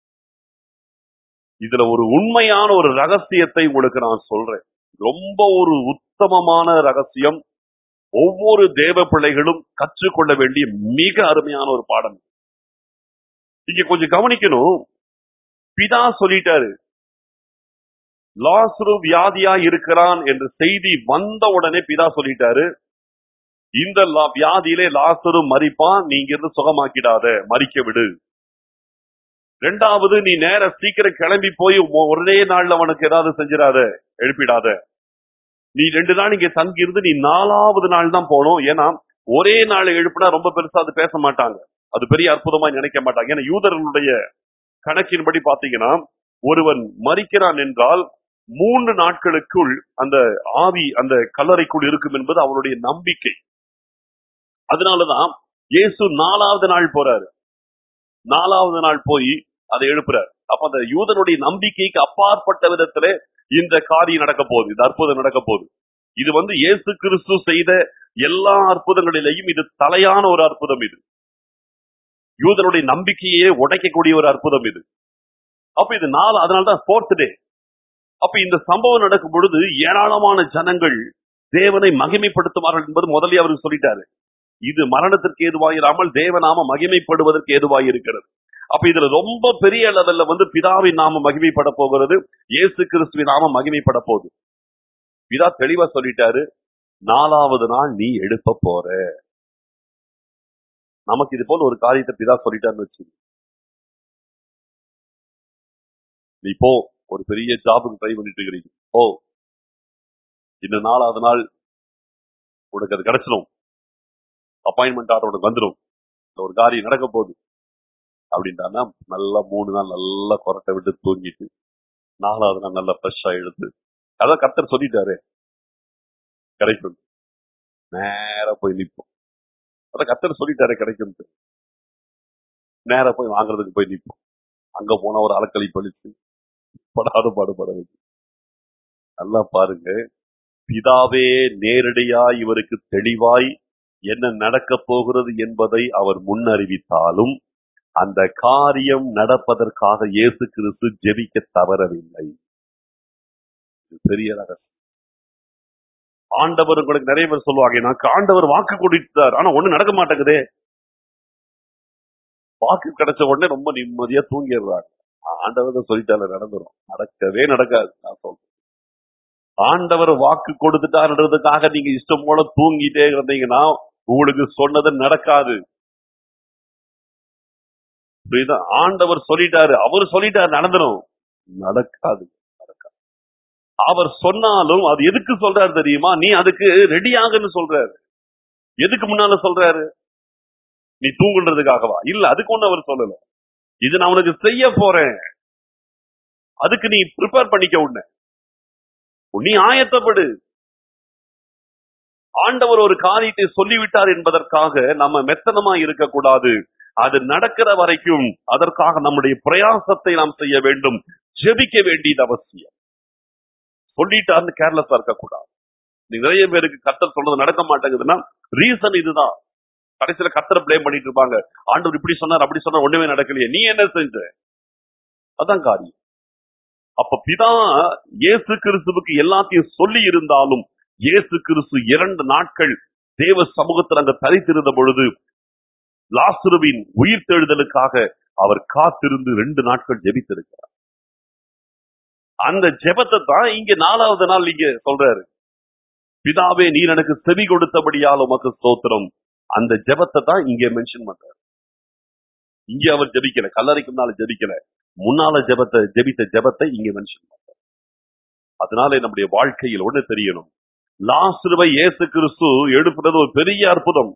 இதுல ஒரு உண்மையான ஒரு ரகசியத்தை உங்களுக்கு நான் சொல்றேன் ரொம்ப ஒரு உத்தமமான ரகசியம் ஒவ்வொரு தேவ பிள்ளைகளும் கற்றுக்கொள்ள வேண்டிய மிக அருமையான ஒரு பாடம் இங்க கொஞ்சம் கவனிக்கணும் பிதா சொல்லிட்டாரு லாஸ்ரு வியாதியா இருக்கிறான் என்ற செய்தி வந்த உடனே பிதா சொல்லிட்டாரு இந்த லா- வியாதியிலே லாசரு மறிப்பான் நீ இங்கிருந்து சுகமாக்கிடாத மறிக்க விடு ரெண்டாவது நீ நேர சீக்கிரம் கிளம்பி போய் ஒ- ஒரே நாள்ல அவனுக்கு ஏதாவது செஞ்சிடாத எழுப்பிடாத நீ ரெண்டு நாள் இங்க தங்கி இருந்து நீ நாலாவது நாள் தான் போகணும் ஏன்னா ஒரே நாள் எழுப்பினா ரொம்ப பெருசா அது பேச மாட்டாங்க அது பெரிய அற்புதமா நினைக்க மாட்டாங்க ஏன்னா யூதர்களுடைய கணக்கின்படி பாத்தீங்கன்னா ஒருவன் மறிக்கிறான் என்றால் மூன்று நாட்களுக்குள் அந்த ஆவி அந்த கல்லறைக்குள் இருக்கும் என்பது அவனுடைய நம்பிக்கை அதனாலதான் இயேசு நாலாவது நாள் போறாரு நாலாவது நாள் போய் அதை எழுப்புறார் அப்ப அந்த யூதனுடைய நம்பிக்கைக்கு அப்பாற்பட்ட விதத்துல இந்த காரியம் நடக்க போகுது இந்த அற்புதம் நடக்க போகுது இது வந்து இயேசு கிறிஸ்து செய்த எல்லா அற்புதங்களிலேயும் இது தலையான ஒரு அற்புதம் இது யூதனுடைய நம்பிக்கையே உடைக்கக்கூடிய ஒரு அற்புதம் இது அப்ப இது நாலு அதனாலதான் ஃபோர்த் டே அப்ப இந்த சம்பவம் நடக்கும் பொழுது ஏராளமான ஜனங்கள் தேவனை மகிமைப்படுத்துவார்கள் என்பது முதலே அவருக்கு சொல்லிட்டாரு இது மரணத்திற்கு ஏதுவாயிராமல் தேவநாம மகிமைப்படுவதற்கு ஏதுவாய் இருக்கிறது அப்ப இதுல ரொம்ப பெரிய லெவல்ல வந்து பிதாவின் நாம மகிமைப்பட போகிறது இயேசு கிறிஸ்துவின் நாம மகிமைப்பட போகுது பிதா தெளிவா சொல்லிட்டாரு நாலாவது நாள் நீ எழுப்ப போற நமக்கு இது போல ஒரு காரியத்தை பிதா சொல்லிட்டாருன்னு வச்சு நீ போ ஒரு பெரிய ஜாபுக்கு ட்ரை பண்ணிட்டு இருக்கிறீங்க ஓ இன்னும் நாலாவது நாள் உனக்கு அது கிடைச்சிடும் அப்பாயின்மெண்ட் ஆர்டர் உனக்கு வந்துடும் ஒரு காரியம் நடக்க போகுது அப்படின்ட்டானா நல்லா மூணு நாள் நல்லா கொரட்டை விட்டு தூங்கிட்டு நாலாவது நாள் நல்லா ஃப்ரெஷ்ஷா எடுத்து அதான் கர்த்தர் சொல்லிட்டாரு கிடைக்கும் நேரா போய் நிற்போம் அதான் கர்த்தர் சொல்லிட்டாரு கிடைக்கும் நேரா போய் வாங்குறதுக்கு போய் நிற்போம் அங்க போனா ஒரு அலக்களி பழிச்சு படாத பாடுபட வேண்டும் நல்லா பாருங்க பிதாவே நேரடியா இவருக்கு தெளிவாய் என்ன நடக்க போகிறது என்பதை அவர் முன்னறிவித்தாலும் அந்த காரியம் நடப்பதற்காக இயேசு கிறிஸ்து ஜெபிக்க தவறவில்லை இது பெரிய ரகசியம் ஆண்டவர் உங்களுக்கு நிறைய பேர் சொல்லுவாங்க எனக்கு ஆண்டவர் வாக்கு கொடுத்தார் ஆனா ஒண்ணு நடக்க மாட்டேங்குதே வாக்கு கிடைச்ச உடனே ரொம்ப நிம்மதியா தூங்கிடுறாங்க ஆண்டவர் தான் சொல்லிட்டால நடந்துரும் நடக்கவே நடக்காது நான் சொல்றேன் ஆண்டவர் வாக்கு கொடுத்துட்டாருன்றதுக்காக நீங்க இஷ்டம் போல தூங்கிட்டே இருந்தீங்கன்னா உங்களுக்கு சொன்னது நடக்காது புரியுதா ஆண்டவர் சொல்லிட்டாரு அவர் சொல்லிட்டாரு நடந்துரும் நடக்காது நடக்காது அவர் சொன்னாலும் அது எதுக்கு சொல்றாரு தெரியுமா நீ அதுக்கு ரெடி ஆகுன்னு சொல்றாரு எதுக்கு முன்னால சொல்றாரு நீ தூங்குன்றதுக்காகவா இல்ல அதுக்கு ஒண்ணு அவர் சொல்லல இது நான் உனக்கு செய்ய போறேன் அதுக்கு நீ ப்ரிப்பேர் பண்ணிக்க உன்ன நீ ஆயத்தப்படு ஆண்டவர் ஒரு காரியத்தை சொல்லிவிட்டார் என்பதற்காக நம்ம மெத்தனமா இருக்கக்கூடாது அது நடக்கிற வரைக்கும் அதற்காக நம்முடைய பிரயாசத்தை நாம் செய்ய வேண்டும் ஜெபிக்க வேண்டியது அவசியம் சொல்லிட்டார்னு கேர்லெஸ்ஸா இருக்கக்கூடாது நீ நிறைய பேருக்கு கத்தர் சொல்றது நடக்க மாட்டேங்குதுன்னா ரீசன் இதுதான் கடைசியில கத்தரை பிளேம் பண்ணிட்டு இருப்பாங்க ஆண்டவர் இப்படி சொன்னார் அப்படி சொன்னார் ஒண்ணுமே நடக்கலையே நீ என்ன செஞ்ச அதான் காரியம் அப்ப பிதா இயேசு கிறிஸ்துவுக்கு எல்லாத்தையும் சொல்லி இருந்தாலும் இயேசு கிறிஸ்து இரண்டு நாட்கள் தேவ சமூகத்தில் அங்க தரித்திருந்த பொழுது லாசுருவின் உயிர்த்தெழுதலுக்காக அவர் காத்திருந்து ரெண்டு நாட்கள் ஜெபித்திருக்கிறார் அந்த ஜெபத்தை தான் இங்க நாலாவது நாள் இங்க சொல்றாரு பிதாவே நீர் எனக்கு செவி கொடுத்தபடியால் உமக்கு ஸ்தோத்திரம் அந்த ஜெபத்தை தான் இங்க மென்ஷன் பண்றாரு இங்க அவர் ஜெபிக்கல கல்லறைக்கு முன்னால ஜெபிக்கல முன்னால ஜெபத்தை ஜெபித்த ஜெபத்தை இங்க மென்ஷன் பண்றாரு அதனால நம்முடைய வாழ்க்கையில் ஒண்ணு தெரியணும் லாசுருவை இயேசு கிறிஸ்து எழுப்புறது ஒரு பெரிய அற்புதம்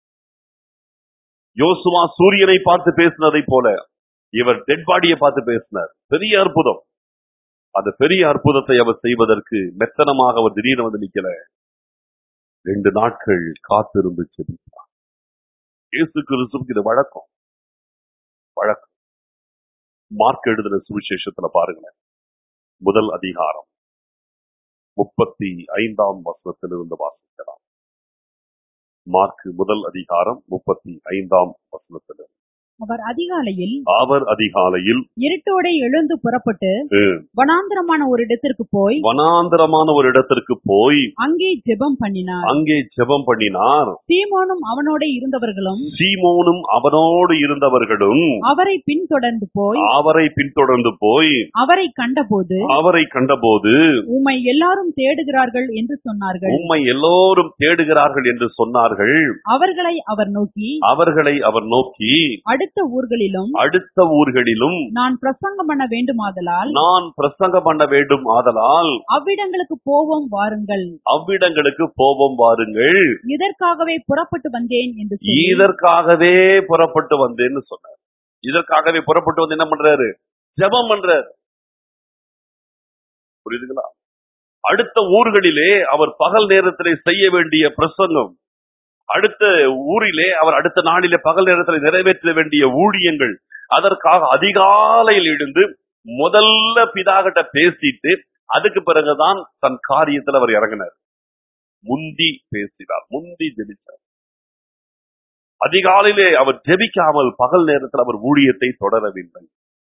யோசுவா சூரியனை பார்த்து பேசினதை போல இவர் டெட் பாடியை பார்த்து பேசினார் பெரிய அற்புதம் அந்த பெரிய அற்புதத்தை அவர் செய்வதற்கு மெத்தனமாக அவர் திடீர்னு வந்து நிக்கல ரெண்டு நாட்கள் காத்திருந்து செபித்தார் இயேசு கிறிஸ்துவுக்கு இது வழக்கம் வழக்கம் மார்க் எழுதின சுவிசேஷத்துல பாருங்களேன் முதல் அதிகாரம் முப்பத்தி ஐந்தாம் வசனத்திலிருந்து வாசிக்கலாம் மார்க் முதல் அதிகாரம் முப்பத்தி ஐந்தாம் வசனத்திலிருந்து அவர் அதிகாலையில் அவர் அதிகாலையில் இருட்டோடே எழுந்து புறப்பட்டு ம், வனாந்திரமான ஒரு இடத்திற்கு போய் வனாந்தரமான ஒரு இடத்திற்கு போய் அங்கே ஜெபம் பண்ணினார் அங்கே ஜெபம் பண்ணினார் சீமோனும் அவனோட இருந்தவர்களும் சீமோனும் அவனோடு இருந்தவர்களும் அவரை பின்தொடர்ந்து போய் அவரை பின்தொடர்ந்து போய் அவரை கண்டபோது அவரை கண்டபோது உம்மை எல்லாரும் தேடுகிறார்கள் என்று சொன்னார்கள் உம்மை எல்லோரும் தேடுகிறார்கள் என்று சொன்னார்கள் அவர்களை அவர் நோக்கி அவர்களை அவர் நோக்கி அடுத்த ஊர்களிலும் அடுத்த ஊர்களிலும் நான் பிரசங்கம் பண்ண வேண்டுமாதலால் நான் பிரசங்கம் பண்ண வேண்டும் ஆதலால் அவ்விடங்களுக்கு போவோம் வாருங்கள் அவ்விடங்களுக்கு போவோம் வாருங்கள் இதற்காகவே புறப்பட்டு வந்தேன் என்று சொல்லி இதற்காகவே புறப்பட்டு வந்தேன்னு சொன்னார் இதற்காகவே புறப்பட்டு வந்து என்ன பண்றாரு ஜெபம் பண்றாரு புரியுதுங்களா அடுத்த ஊர்களிலே அவர் பகல் நேரத்திலே செய்ய வேண்டிய பிரசங்கம் அடுத்த ஊரிலே அவர் அடுத்த நாளிலே பகல் நேரத்தில் நிறைவேற்ற வேண்டிய ஊழியங்கள் அதற்காக அதிகாலையில் எழுந்து முதல்ல பிதாகிட்ட பேசிட்டு அதுக்கு பிறகுதான் தன் காரியத்தில் அவர் இறங்கினார் முந்தி பேசினார் முந்தி ஜெபித்தார் அதிகாலையிலே அவர் ஜெபிக்காமல் பகல் நேரத்தில் அவர் ஊழியத்தை தொடரவில்லை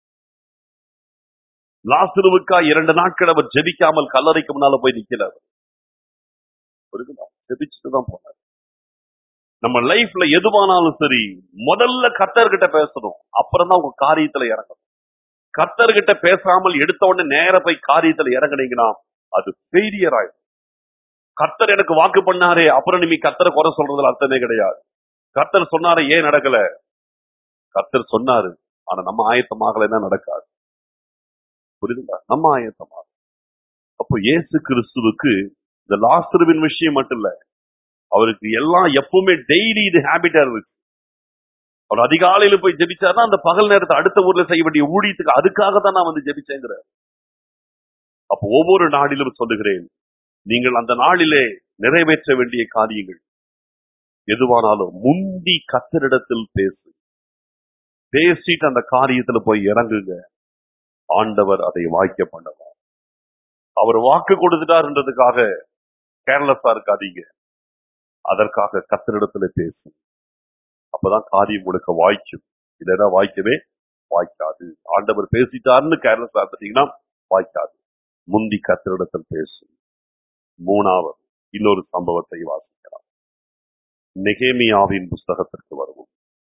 லாசுருவுக்கா இரண்டு நாட்கள் அவர் ஜெபிக்காமல் கல்லறைக்கு முன்னால போய் நிக்கிறார் புரியுதுங்களா ஜெபிச்சுட்டு தான் போனார் நம்ம லைஃப்ல எதுவானாலும் சரி முதல்ல கத்தர்கிட்ட பேசணும் அப்புறம் தான் உங்க காரியத்துல இறங்கணும் கத்தர்கிட்ட பேசாமல் எடுத்த உடனே நேர போய் காரியத்துல இறங்குனீங்கன்னா அது ஃபெயிலியர் ஆயிடும் கர்த்தர் எனக்கு வாக்கு பண்ணாரே அப்புறம் நீ கத்தரை குறை சொல்றதுல அர்த்தமே கிடையாது கர்த்தர் சொன்னாரு ஏன் நடக்கல கர்த்தர் சொன்னாரு ஆனா நம்ம ஆயத்தமாகலைன்னா நடக்காது புரியுதுங்களா நம்ம ஆயத்தமாக அப்போ இயேசு கிறிஸ்துவுக்கு இந்த லாஸ்தருவின் விஷயம் மட்டும் இல்ல அவருக்கு எல்லாம் எப்பவுமே டெய்லி இது ஹேபிட்டா இருந்துச்சு அவர் அதிகாலையில போய் ஜெபிச்சாருன்னா அந்த பகல் நேரத்தை அடுத்த ஊர்ல செய்ய வேண்டிய ஊழியத்துக்கு அதுக்காக தான் நான் வந்து ஜெபிச்சேங்கிறார் அப்போ ஒவ்வொரு நாளிலும் சொல்லுகிறேன் நீங்கள் அந்த நாளிலே நிறைவேற்ற வேண்டிய காரியங்கள் எதுவானாலும் முந்தி கத்தரிடத்தில் பேசு பேசிட்டு அந்த காரியத்துல போய் இறங்குங்க ஆண்டவர் அதை வாய்க்க பண்ணுவார் அவர் வாக்கு கொடுத்துட்டாருன்றதுக்காக கேர்லெஸ்ஸா இருக்காதீங்க அதற்காக கத்தரிடத்துல பேசு அப்பதான் காரியம் கொடுக்க வாய்க்கும் இல்லைன்னா வாய்க்கவே வாய்க்காது ஆண்டவர் பேசிட்டாருன்னு கேர்லெஸ்ஸா இருந்தீங்கன்னா வாய்க்காது முந்தி கத்தரிடத்தில் பேசும் மூணாவது இன்னொரு சம்பவத்தை வாசிக்கலாம் நெகேமியாவின் புஸ்தகத்திற்கு வருவோம்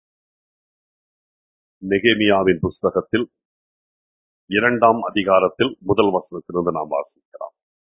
நெகேமியாவின் புஸ்தகத்தில் இரண்டாம் அதிகாரத்தில் முதல் வசனத்திலிருந்து நாம் வாசிக்கலாம்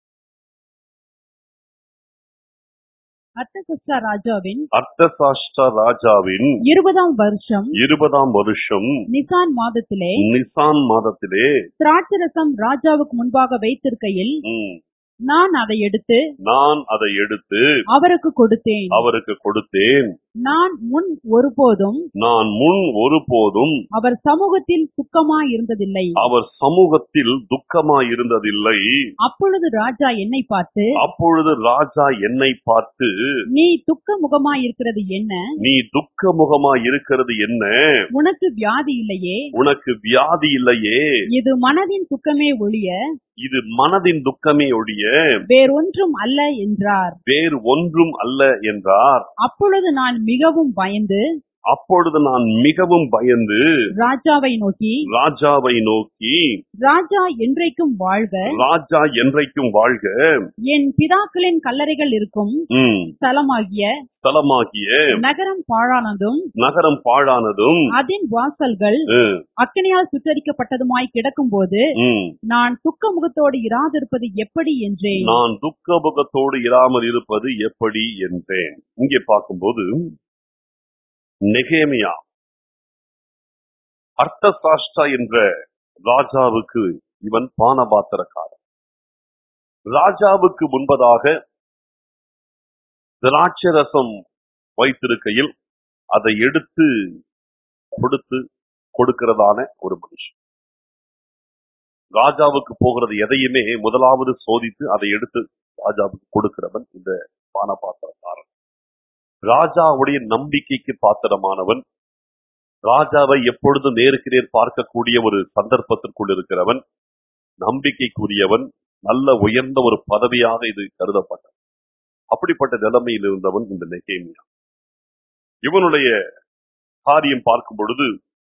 அர்த்தசஸ்டா ராஜாவின் அர்த்தசாஷ்டா ராஜாவின் இருபதாம் வருஷம் இருபதாம் வருஷம் நிசான் மாதத்திலே நிசான் மாதத்திலே திராட்சரசம் ராஜாவுக்கு முன்பாக வைத்திருக்கையில் ம், நான் அதை எடுத்து நான் அதை எடுத்து அவருக்கு கொடுத்தேன் அவருக்கு கொடுத்தேன் நான் முன் ஒருபோதும் நான் முன் ஒருபோதும் அவர் சமூகத்தில் துக்கமாய் இருந்ததில்லை அவர் சமூகத்தில் துக்கமாய் இருந்ததில்லை அப்பொழுது ராஜா என்னை பார்த்து அப்பொழுது ராஜா என்னை பார்த்து நீ துக்க முகமாய் இருக்கிறது என்ன நீ துக்க முகமாய் இருக்கிறது என்ன உனக்கு வியாதி இல்லையே உனக்கு வியாதி இல்லையே இது மனதின் துக்கமே ஒழிய இது மனதின் துக்கமே ஒழிய வேறொன்றும் அல்ல என்றார் வேறு ஒன்றும் அல்ல என்றார் அப்பொழுது நான் மிகவும் பயந்து அப்பொழுது நான் மிகவும் பயந்து ராஜாவை நோக்கி ராஜாவை நோக்கி ராஜா என்றைக்கும் வாழ்க ராஜா என்றைக்கும் வாழ்க என் பிதாக்களின் கல்லறைகள் இருக்கும் ம், ஸ்தலமாகிய ஸ்தலமாகிய நகரம் பாழானதும் நகரம் பாழானதும் அதன் வாசல்கள் ம், அக்கனியால் சுற்றரிக்கப்பட்டதுமாய் கிடக்கும்போது ம், நான் துக்க முகத்தோடு இராதிருப்பது எப்படி என்றேன் நான் துக்க முகத்தோடு இராமல் இருப்பது எப்படி என்றேன் இங்கே பார்க்கும்போது நெகேமியா அர்த்தசாஷ்டா என்ற ராஜாவுக்கு இவன் பானபாத்திரக்காரன் ராஜாவுக்கு முன்பதாக திராட்சரசம் வைத்திருக்கையில் அதை எடுத்து கொடுத்து கொடுக்கிறதான ஒரு மனுஷன் ராஜாவுக்கு போகிறது எதையுமே முதலாவது சோதித்து அதை எடுத்து ராஜாவுக்கு கொடுக்கிறவன் இந்த பானபாத்திரக்காரன் ராஜாவுடைய நம்பிக்கைக்கு பாத்திரமானவன் ராஜாவை எப்பொழுதும் நேருக்கு நேர் பார்க்கக்கூடிய ஒரு சந்தர்ப்பத்திற்குள் இருக்கிறவன் நம்பிக்கைக்குரியவன் நல்ல உயர்ந்த ஒரு பதவியாக இது கருதப்பட்டது அப்படிப்பட்ட நிலைமையில் இருந்தவன் இந்த நெகேமியா இவனுடைய காரியம் பார்க்கும் பொழுது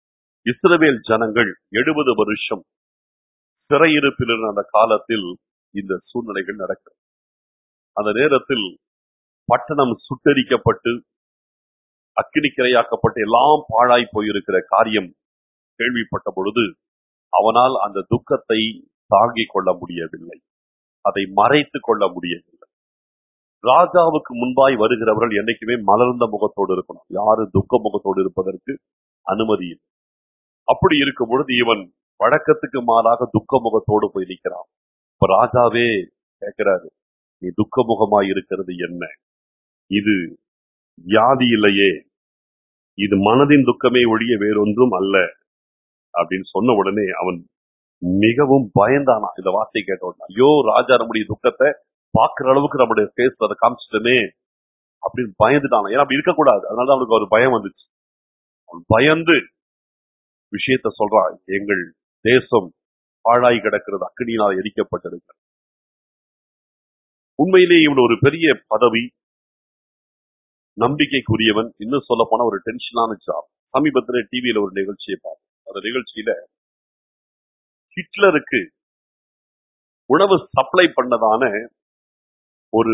இஸ்ரவேல் ஜனங்கள் எழுபது வருஷம் சிறையிருப்பில் இருந்த அந்த காலத்தில் இந்த சூழ்நிலைகள் நடக்கிறது அந்த நேரத்தில் பட்டணம் சுட்டரிக்கப்பட்டு அக்கினிக்கிரையாக்கப்பட்டு எல்லாம் பாழாய் போயிருக்கிற காரியம் கேள்விப்பட்ட பொழுது அவனால் அந்த துக்கத்தை தாங்கிக் கொள்ள முடியவில்லை அதை மறைத்துக் கொள்ள முடியவில்லை ராஜாவுக்கு முன்பாய் வருகிறவர்கள் என்னைக்குமே மலர்ந்த முகத்தோடு இருக்கணும் யாரு துக்க முகத்தோடு இருப்பதற்கு அனுமதி இல்லை அப்படி இருக்கும் பொழுது இவன் வழக்கத்துக்கு மாறாக துக்க முகத்தோடு போய் நிற்கிறான் இப்ப ராஜாவே கேட்கிறாரு நீ துக்க முகமாய் இருக்கிறது என்ன இது வியாதி இல்லையே இது மனதின் துக்கமே ஒழிய வேறொன்றும் அல்ல அப்படின்னு சொன்ன உடனே அவன் மிகவும் பயந்தானா இந்த வார்த்தை கேட்ட உடனே ஐயோ ராஜா நம்முடைய துக்கத்தை பார்க்கிற அளவுக்கு நம்முடைய ஃபேஸ் அதை காமிச்சிட்டமே அப்படின்னு பயந்துட்டான் ஏன்னா அப்படி இருக்கக்கூடாது அதனால தான் அவனுக்கு ஒரு பயம் வந்துச்சு அவன் பயந்து விஷயத்த சொல்றான் எங்கள் தேசம் பாழாய் கிடக்கிறது அக்கினியினால் எரிக்கப்பட்டிருக்கிறது உண்மையிலே இவன் ஒரு பெரிய பதவி நம்பிக்கைக்குரியவன் இன்னும் சொல்ல போனா ஒரு டென்ஷனான ஜாப் சமீபத்துல டிவியில ஒரு நிகழ்ச்சியை பார்த்தேன் அந்த நிகழ்ச்சியில ஹிட்லருக்கு உணவு சப்ளை பண்ணதான ஒரு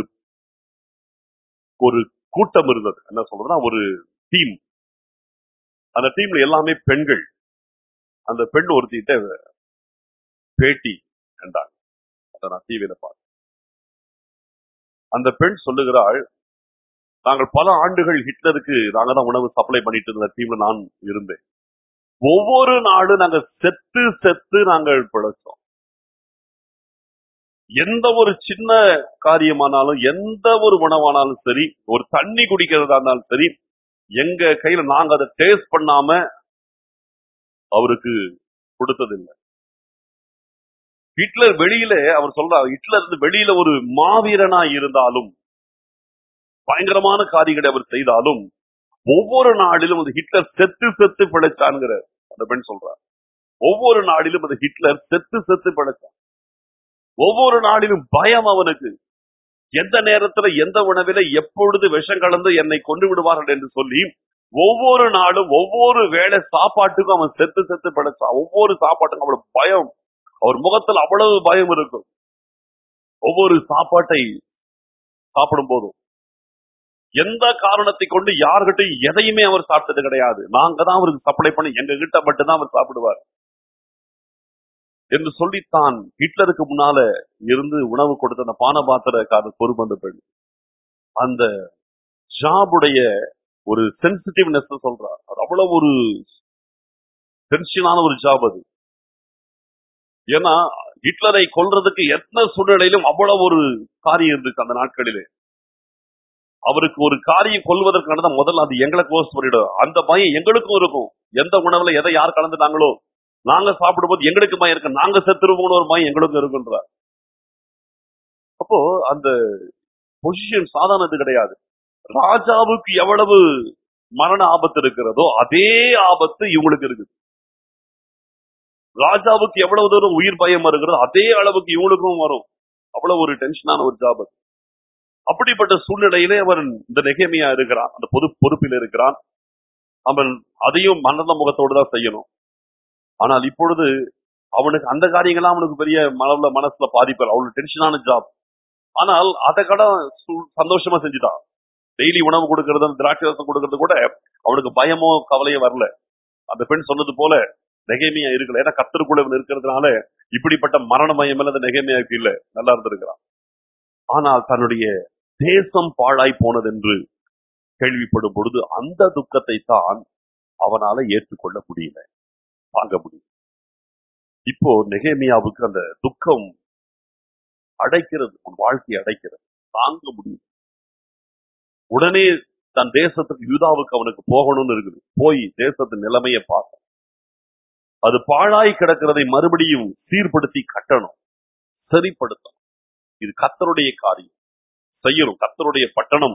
ஒரு கூட்டம் இருந்தது என்ன சொல்றதுன்னா ஒரு டீம் அந்த டீம்ல எல்லாமே பெண்கள் அந்த பெண் ஒருத்திட்ட பேட்டி கண்டாங்க அதை நான் டிவியில பார்த்தேன் அந்த பெண் சொல்லுகிறாள் நாங்கள் பல ஆண்டுகள் ஹிட்லருக்கு நாங்க தான் உணவு சப்ளை பண்ணிட்டு இருந்த டீம்ல நான் இருந்தேன் ஒவ்வொரு நாளும் நாங்க செத்து செத்து நாங்கள் பிழைச்சோம் எந்த ஒரு சின்ன காரியமானாலும் எந்த ஒரு உணவானாலும் சரி ஒரு தண்ணி குடிக்கிறதா இருந்தாலும் சரி எங்க கையில நாங்க அதை டேஸ்ட் பண்ணாம அவருக்கு கொடுத்ததில்லை ஹிட்லர் வெளியில அவர் சொல்றார் ஹிட்லர் இருந்து வெளியில ஒரு மாவீரனா இருந்தாலும் பயங்கரமான காரியங்களை அவர் செய்தாலும் ஒவ்வொரு நாளிலும் அந்த ஹிட்லர் செத்து செத்து பிழைச்சான்ங்கிற அந்த பெண் சொல்றார் ஒவ்வொரு நாளிலும் அந்த ஹிட்லர் செத்து செத்து பிழைச்சான் ஒவ்வொரு நாளிலும் பயம் அவனுக்கு எந்த நேரத்துல எந்த உணவில எப்பொழுது விஷம் கலந்து என்னை கொண்டு விடுவார்கள் என்று சொல்லி ஒவ்வொரு நாளும் ஒவ்வொரு வேளை சாப்பாட்டுக்கும் அவன் செத்து செத்து பிழைச்சான் ஒவ்வொரு சாப்பாட்டுக்கும் அவ்வளவு பயம் அவர் முகத்தில் அவ்வளவு பயம் இருக்கும் ஒவ்வொரு சாப்பாட்டை சாப்பிடும் போதும் எந்த காரணத்தை கொண்டு யார்கிட்டையும் எதையுமே அவர் சாப்பிட்டது கிடையாது நாங்க தான் அவருக்கு சப்ளை பண்ணி எங்க கிட்ட மட்டும்தான் அவர் சாப்பிடுவார் என்று சொல்லித்தான் ஹிட்லருக்கு முன்னால இருந்து உணவு கொடுத்த அந்த பானபாத்திரக்காரர் பொறுப்பு அந்த பெண் அந்த ஜாபுடைய ஒரு சென்சிட்டிவ்னஸ் சொல்றார் அது அவ்வளவு ஒரு டென்ஷனான ஒரு ஜாப் அது ஏன்னா ஹிட்லரை கொல்றதுக்கு எத்தனை சூழ்நிலையிலும் அவ்வளவு ஒரு காரியம் இருந்துச்சு அந்த நாட்களிலே அவருக்கு ஒரு காரியம் கொல்வதற்கான முதல்ல அது எங்களை க்ளோஸ் பண்ணிடும் அந்த பயம் எங்களுக்கும் இருக்கும் எந்த உணவுல எதை யார் கலந்துட்டாங்களோ நாங்க சாப்பிடும்போது எங்களுக்கு பயம் இருக்கு நாங்க செத்துருவோம்னு ஒரு பயம் எங்களுக்கும் இருக்குன்றார் அப்போ அந்த பொசிஷன் சாதாரணது கிடையாது ராஜாவுக்கு எவ்வளவு மரண ஆபத்து இருக்கிறதோ அதே ஆபத்து இவங்களுக்கு இருக்குது ராஜாவுக்கு எவ்வளவு தூரம் உயிர் பயம் இருக்கிறதோ அதே அளவுக்கு இவங்களுக்கும் வரும் அவ்வளவு ஒரு டென்ஷனான ஒரு ஜாப் அது அப்படிப்பட்ட சூழ்நிலையிலே அவன் இந்த நெகேமியா இருக்கிறான் அந்த பொது பொறுப்பில் இருக்கிறான் அவன் அதையும் மனத முகத்தோடு தான் செய்யணும் ஆனால் இப்பொழுது அவனுக்கு அந்த காரியங்கள்லாம் அவனுக்கு பெரிய மனதுல மனசுல பாதிப்பு அவ்வளவு டென்ஷனான ஜாப் ஆனால் அதை கூட சு- சந்தோஷமா செஞ்சுட்டான் டெய்லி உணவு கொடுக்கறது அந்த திராட்சை ரசம் கொடுக்கறது கூட அவனுக்கு பயமோ கவலையோ வரல அந்த பெண் சொன்னது போல நெகைமையா இருக்கல ஏன்னா கத்தருக்குள்ள இவன் இருக்கிறதுனால இப்படிப்பட்ட மரண மயம் அந்த நெகைமையாக்கு இல்ல நல்லா இருந்திருக்கிறான் ஆனால் தன்னுடைய தேசம் பாழாய் போனது என்று கேள்விப்படும் பொழுது அந்த துக்கத்தை தான் அவனால ஏற்றுக்கொள்ள முடியல தாங்க முடியல இப்போ நெகேமியாவுக்கு அந்த துக்கம் அடைக்கிறது உன் வாழ்க்கையை அடைக்கிறது தாங்க முடியும் உடனே தன் தேசத்துக்கு யூதாவுக்கு அவனுக்கு போகணும்னு இருக்குது போய் தேசத்து நிலைமையை பார்த்தான் அது பாழாய் கிடக்கிறதை மறுபடியும் சீர்படுத்தி கட்டணும் சரிப்படுத்தணும் இது கத்தருடைய காரியம் செய்யணும் கத்தருடைய பட்டணம்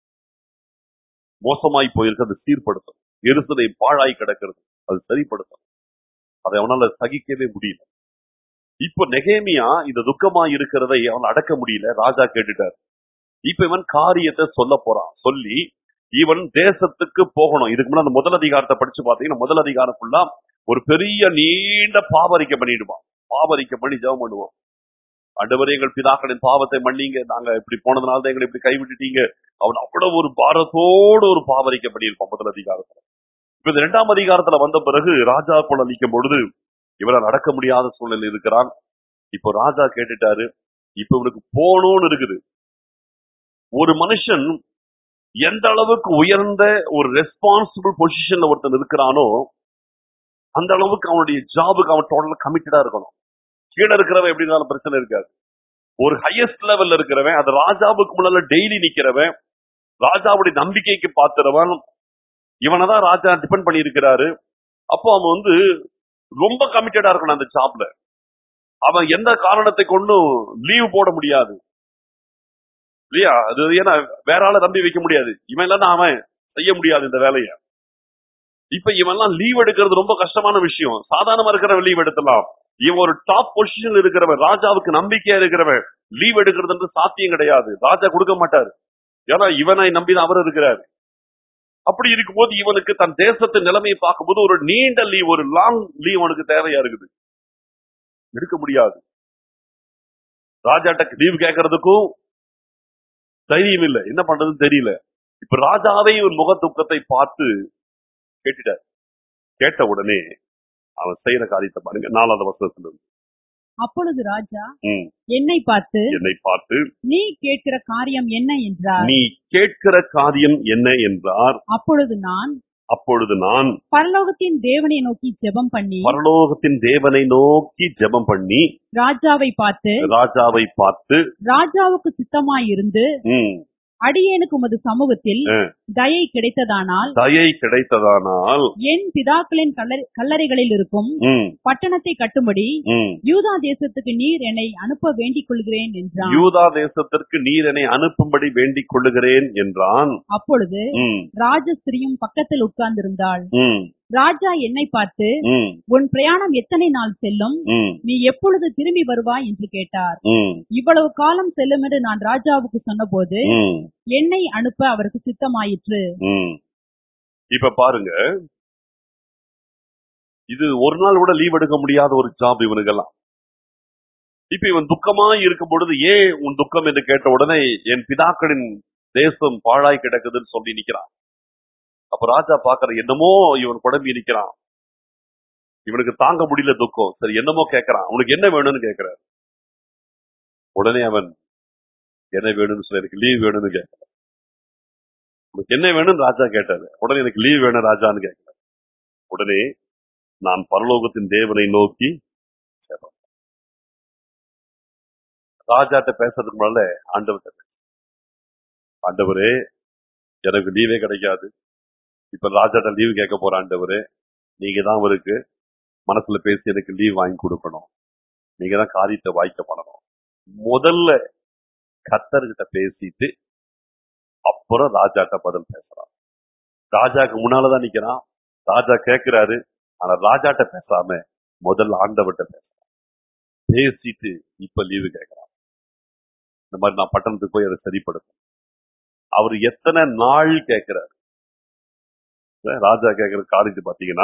மோசமாய் போயிருக்கிறது சீர்படுத்தணும் எருசலை பாழாய் கிடக்கிறது அது சரிப்படுத்தணும் அதை அவனால சகிக்கவே முடியல இப்போ நெகேமியா இந்த துக்கமா இருக்கிறதை அவன் அடக்க முடியல ராஜா கேட்டுட்டார் இப்ப இவன் காரியத்தை சொல்ல போறான் சொல்லி இவன் தேசத்துக்கு போகணும் இதுக்கு முன்னாடி அந்த முதல் அதிகாரத்தை படிச்சு பார்த்தீங்கன்னா முதல் அதிகாரம் ஃபுல்லா ஒரு பெரிய நீண்ட பாவரிக்கை பண்ணிடுவான் பாவரிக்கை பண்ணி ஜெபம் பண்ணுவோம் ஆண்டவரே எங்கள் பிதாக்களின் பாவத்தை மன்னிங்க நாங்க இப்படி போனதுனால தான் எங்களை இப்படி கைவிட்டுட்டீங்க அவன் அவ்வளவு ஒரு பாரத்தோடு ஒரு பாவரிக்கை பண்ணியிருப்பான் முதல் அதிகாரத்துல இப்ப இந்த இரண்டாம் அதிகாரத்துல வந்த பிறகு ராஜா போல நிற்கும் பொழுது இவரால் நடக்க முடியாத சூழ்நிலை இருக்கிறான் இப்போ ராஜா கேட்டுட்டாரு இப்ப இவனுக்கு போகணும்னு இருக்குது ஒரு மனுஷன் எந்த அளவுக்கு உயர்ந்த ஒரு ரெஸ்பான்சிபிள் பொசிஷன்ல ஒருத்தன் இருக்கிறானோ அந்த அளவுக்கு அவனுடைய ஜாபுக்கு அவன் டோட்டல் கமிட்டடா இருக்கணும் கீழே இருக்கிறவன் எப்படி இருந்தாலும் பிரச்சனை இருக்காது ஒரு ஹையஸ்ட் லெவல்ல இருக்கிறவன் அது ராஜாவுக்கு முன்னால டெய்லி நிக்கிறவன் ராஜாவுடைய நம்பிக்கைக்கு பாத்துறவன் இவனதான் ராஜா டிபெண்ட் பண்ணி இருக்கிறாரு அப்போ அவன் வந்து ரொம்ப கமிட்டடா இருக்கணும் அந்த ஜாப்ல அவன் எந்த காரணத்தை கொண்டும் லீவ் போட முடியாது இல்லையா அது ஏன்னா வேற ஆளை நம்பி வைக்க முடியாது இவன் இல்லைன்னா அவன் செய்ய முடியாது இந்த வேலையை இப்ப இவன்லாம் லீவ் எடுக்கிறது ரொம்ப கஷ்டமான விஷயம் சாதாரணமா இருக்கிறவன் லீவ் எடுக்கலாம் இவன் ஒரு டாப் பொசிஷன் இருக்கிறவன் ராஜாவுக்கு நம்பிக்கையா இருக்கிறவன் லீவ் எடுக்கிறது சாத்தியம் கிடையாது ராஜா கொடுக்க மாட்டாரு ஏன்னா இவனை நம்பிதான் அவர் இருக்கிறாரு அப்படி இருக்கும்போது இவனுக்கு தன் தேசத்து நிலைமையை பார்க்கும்போது ஒரு நீண்ட லீவ் ஒரு லாங் லீவ் அவனுக்கு தேவையா இருக்குது எடுக்க முடியாது ராஜாட்ட லீவ் கேட்கறதுக்கும் தைரியம் இல்லை என்ன பண்றதுன்னு தெரியல இப்ப ராஜாவே ஒரு முக துக்கத்தை பார்த்து கேட்டுட்டார் கேட்ட உடனே அவன் செய்யற காரியத்தை பாருங்க நாலாவது வருஷத்துல இருந்து அப்பொழுது ராஜா ம். என்னை பார்த்து என்னை பார்த்து நீ கேட்கிற காரியம் என்ன என்றார் நீ கேட்கிற காரியம் என்ன என்றார் அப்பொழுது நான் அப்பொழுது நான் பரலோகத்தின் தேவனை நோக்கி ஜெபம் பண்ணி பரலோகத்தின் தேவனை நோக்கி ஜெபம் பண்ணி ராஜாவை பார்த்து ராஜாவை பார்த்து ராஜாவுக்கு சித்தமாயிருந்து ம், அடியேனுக்கு உமது சமூகத்தில் ஆ. தயை கிடைத்ததானால் தயை கிடைத்ததானால் என் பிதாக்களின் கல்லறை- கல்லறைகளில் இருக்கும் ம், பட்டணத்தை கட்டும்படி ம், யூதா தேசத்துக்கு நீர் என்னை அனுப்ப வேண்டிக் கொள்கிறேன் என்றான் யூதா தேசத்திற்கு நீர் என்னை அனுப்பும்படி வேண்டிக் கொள்ளுகிறேன் என்றான் அப்பொழுது ம், ராஜஸ்திரியும் பக்கத்தில் உட்கார்ந்திருந்தாள் ம், ராஜா என்னை பார்த்து ம், உன் பிரயாணம் எத்தனை நாள் செல்லும் ம், நீ எப்பொழுது திரும்பி வருவாய் என்று கேட்டார் ம், இவ்வளவு காலம் செல்லும் என்று நான் ராஜாவுக்கு சொன்னபோது ம், என்னை அனுப்ப அவருக்கு சித்தமாயிற்று ம். இப்ப பாருங்க இது ஒரு நாள் கூட லீவ் எடுக்க முடியாத ஒரு ஜாப் இவனுக்கெல்லாம் இப்ப இவன் துக்கமா இருக்கும் பொழுது ஏன் உன் துக்கம் என்று கேட்ட உடனே என் பிதாக்களின் தேசம் பாழாய் கிடக்குதுன்னு சொல்லி நிக்கிறான் அப்ப ராஜா பாக்குற என்னமோ இவன் குழம்பி நிக்கிறான் இவனுக்கு தாங்க முடியல துக்கம் சரி என்னமோ கேட்கறான் உனக்கு என்ன வேணும்னு கேட்கிறார் உடனே அவன் என்ன வேணும்னு சொல்லி எனக்கு லீவ் வேணும்னு கேட்கிறான் உனக்கு என்ன வேணும்னு ராஜா கேட்டாரு உடனே எனக்கு லீவ் வேணும் ராஜான்னு கேட்கிறார் உடனே நான் பரலோகத்தின் தேவனை நோக்கி ஜெபம். ராஜாட்ட பேசுறதுக்கு முன்னால ஆண்டவர்கிட்ட பேசு. ஆண்டவரே எனக்கு லீவே கிடைக்காது இப்ப ராஜாட்ட லீவு கேட்க போற ஆண்டவரே நீங்க தான் அவருக்கு மனசுல பேசி எனக்கு லீவ் வாங்கி கொடுக்கணும் நீங்க தான் காரியத்தை வாய்க்க பண்ணணும் முதல்ல கத்தர்கிட்ட பேசிட்டு அப்புறம் ராஜாட்ட பதில் பேசுறான் ராஜாக்கு முன்னாலதான் நிக்கிறான் ராஜா கேட்கிறாரு ஆனா ராஜாட்ட பேசாம முதல்ல ஆண்டவர்கிட்ட பேசுறான் பேசிட்டு இப்ப லீவு கேட்கிறான் இந்த மாதிரி நான் பட்டணத்துக்கு போய் அதை சரிப்படுத்தணும் அவர் எத்தனை நாள் கேட்கிறாரு இல்ல, ராஜா கேட்கிற காரியத்தை பாத்தீங்கன்னா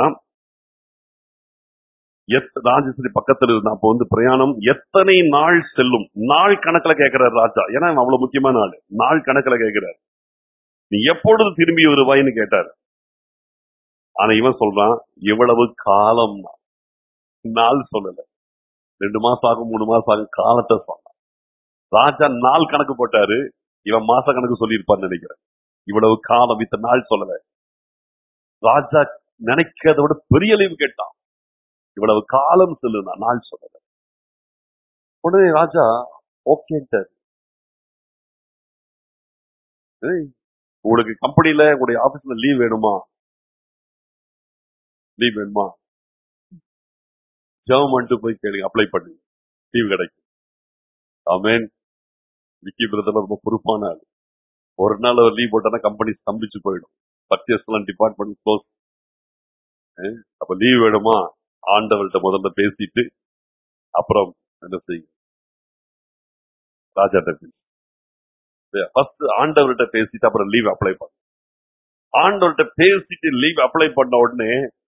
எத்- ராஜேஸ்வரி பக்கத்துல இருந்தா அப்போ வந்து பிரயாணம் எத்தனை நாள் செல்லும் நாள் கணக்குல கேட்கிறார் ராஜா ஏன்னா இவன் அவ்வளவு முக்கியமான ஆளு நாள் கணக்குல கேட்கிறார் நீ எப்பொழுது திரும்பி வருவாய்ன்னு கேட்டார் ஆனா இவன் சொல்றான் இவ்வளவு காலம் நாள் சொல்லல ரெண்டு மாசம் ஆகும் மூணு மாசம் ஆகும் காலத்தை சொன்னான் ராஜா நாள் கணக்கு போட்டாரு இவன் மாச கணக்கு சொல்லியிருப்பான்னு நினைக்கிறேன் இவ்வளவு காலம் இத்தனை நாள் சொல்லல ராஜா நினைக்கிறத விட பெரிய லீவு கேட்டான் இவ்வளவு காலம் சொல்லுனா நாள் சொல்லல உடனே ராஜா ஓகேன்ட்டார் ஏய், உங்களுக்கு கம்பெனில உங்களுடைய ஆபீஸ்ல லீவ் வேணுமா லீவ் வேணுமா ஜெபம் பண்ணிட்டு போய் கேளுங்க அப்ளை பண்ணுங்க லீவ் கிடைக்கும் ஆமேன் விக்கி பிரதர் ரொம்ப பொறுப்பான ஆள் ஒரு நாள் ஒரு லீவ் போட்டானா கம்பெனி ஸ்தம்பிச்சு போயிடும் பர்ச்சேஸ் எல்லாம் டிபார்ட்மெண்ட் க்ளோஸ் அப்ப லீவ் வேணுமா ஆண்டவர்கிட்ட முதல்ல பேசிட்டு அப்புறம் என்ன செய்யும் ராஜாட்ட பேசி ஃபர்ஸ்ட் ஆண்டவர்கிட்ட பேசிட்டு அப்புறம் லீவ் அப்ளை பண்ண ஆண்டவர்கிட்ட பேசிட்டு லீவ் அப்ளை பண்ண உடனே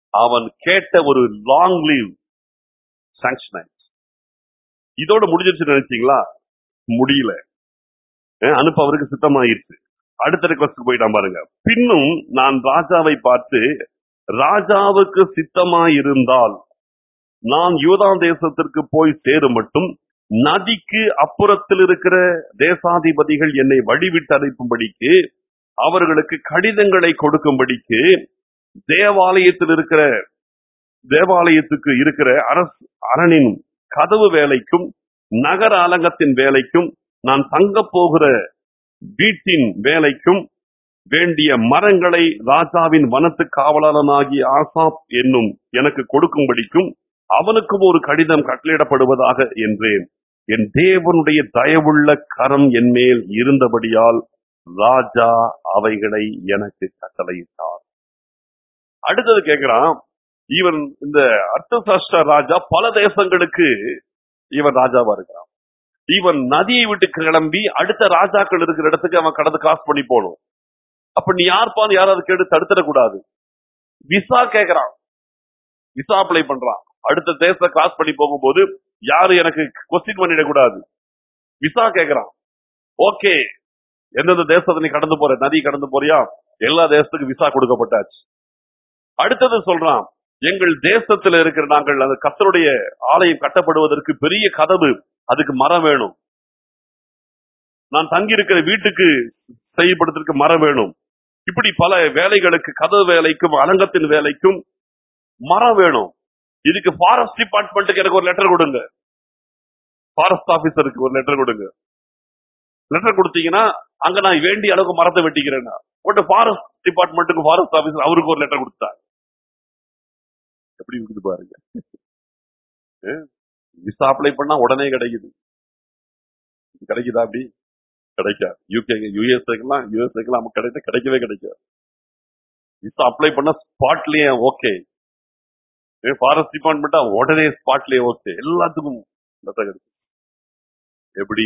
அவன் கேட்ட ஒரு லாங் லீவ் சாங்ஷன் ஆயிடுச்சு இதோட முடிஞ்சிருச்சு நினைச்சீங்களா முடியல அஹ் அனுப்ப அவருக்கு சித்தமாயிருச்சு அடுத்த ரெக்வஸ்ட் போயிட்டான் பாருங்க பின்னும் நான் ராஜாவை பார்த்து ராஜாவுக்கு சித்தமாயிருந்தால் நான் யூதா தேசத்திற்கு போய் சேரும் மட்டும் நதிக்கு அப்புறத்தில் இருக்கிற தேசாதிபதிகள் என்னை வழிவிட்டு அனுப்பும்படிக்கு அவர்களுக்கு கடிதங்களை கொடுக்கும்படிக்கு தேவாலயத்தில் இருக்கிற தேவாலயத்துக்கு இருக்கிற அரசு அரணின் கதவு வேலைக்கும் நகர அலங்கத்தின் வேலைக்கும் நான் தங்கப் போகிற வீட்டின் வேலைக்கும் வேண்டிய மரங்களை ராஜாவின் வனத்து காவலாளனாகிய ஆசாப் என்னும் எனக்கு கொடுக்கும்படிக்கும் அவனுக்கும் ஒரு கடிதம் கட்டளையிடப்படுவதாக என்றேன் என் தேவனுடைய தயவுள்ள கரம் என் மேல் இருந்தபடியால் ராஜா அவைகளை எனக்கு கட்டளையிட்டார் அடுத்தது கேட்கிறான் இவன் இந்த அர்த்தசாஸ்திர ராஜா பல தேசங்களுக்கு இவன் ராஜாவா இருக்கிறான் இவன் நதியை விட்டு கிளம்பி அடுத்த ராஜாக்கள் இருக்கிற இடத்துக்கு அவன் கடந்து காசு பண்ணி போகணும் அப்ப நீ யார்ப்பான்னு யாராவது கேட்டு தடுத்துடக்கூடாது விசா கேக்குறான் விசா அப்ளை பண்றான் அடுத்த தேசத்தை கிராஸ் பண்ணி போகும்போது யாரு எனக்கு கொஸ்டின் பண்ணிடக்கூடாது விசா கேக்குறான் ஓகே எந்தெந்த தேசத்தை நீ கடந்து போற நதி கடந்து போறியா எல்லா தேசத்துக்கும் விசா கொடுக்கப்பட்டாச்சு அடுத்தது சொல்றான் எங்கள் தேசத்துல இருக்கிற நாங்கள் அந்த கத்தருடைய ஆலயம் கட்டப்படுவதற்கு பெரிய கதவு அதுக்கு மரம் வேணும் நான் தங்கி இருக்கிற வீட்டுக்கு செய்யப்படுறதுக்கு மரம் வேணும் இப்படி பல வேலைகளுக்கு கதவு வேலைக்கும் அலங்கத்தின் வேலைக்கும் மரம் வேணும் இதுக்கு ஃபாரஸ்ட் டிபார்ட்மெண்ட்டுக்கு எனக்கு ஒரு லெட்டர் கொடுங்க ஃபாரஸ்ட் ஆபீசருக்கு ஒரு லெட்டர் கொடுங்க லெட்டர் கொடுத்தீங்கன்னா அங்க நான் வேண்டிய அளவுக்கு மரத்தை வெட்டிக்கிறேன்னா பட் ஃபாரஸ்ட் டிபார்ட்மெண்ட்டுக்கு ஃபாரஸ்ட் ஆபீசர் அவருக்கு ஒரு லெட்டர் கொடுத்தார் எப்படி இருக்குது பாருங்க விசா அப்ளை பண்ணா உடனே கிடைக்குது கிடைக்குதா அப்படி கிடைக்காது யூகே யூஎஸ்ஏக்கெல்லாம் யூஎஸ்ஏக்கெல்லாம் நமக்கு கிடைக்க கிடைக்கவே கிடைக்காது விசா அப்ளை பண்ணா ஸ்பாட்லயே ஓகே ஃபாரஸ்ட் டிபார்ட்மெண்டா உடனே ஸ்பாட்லயே ஓகே எல்லாத்துக்கும் லெட்டர் கிடைக்கும் எப்படி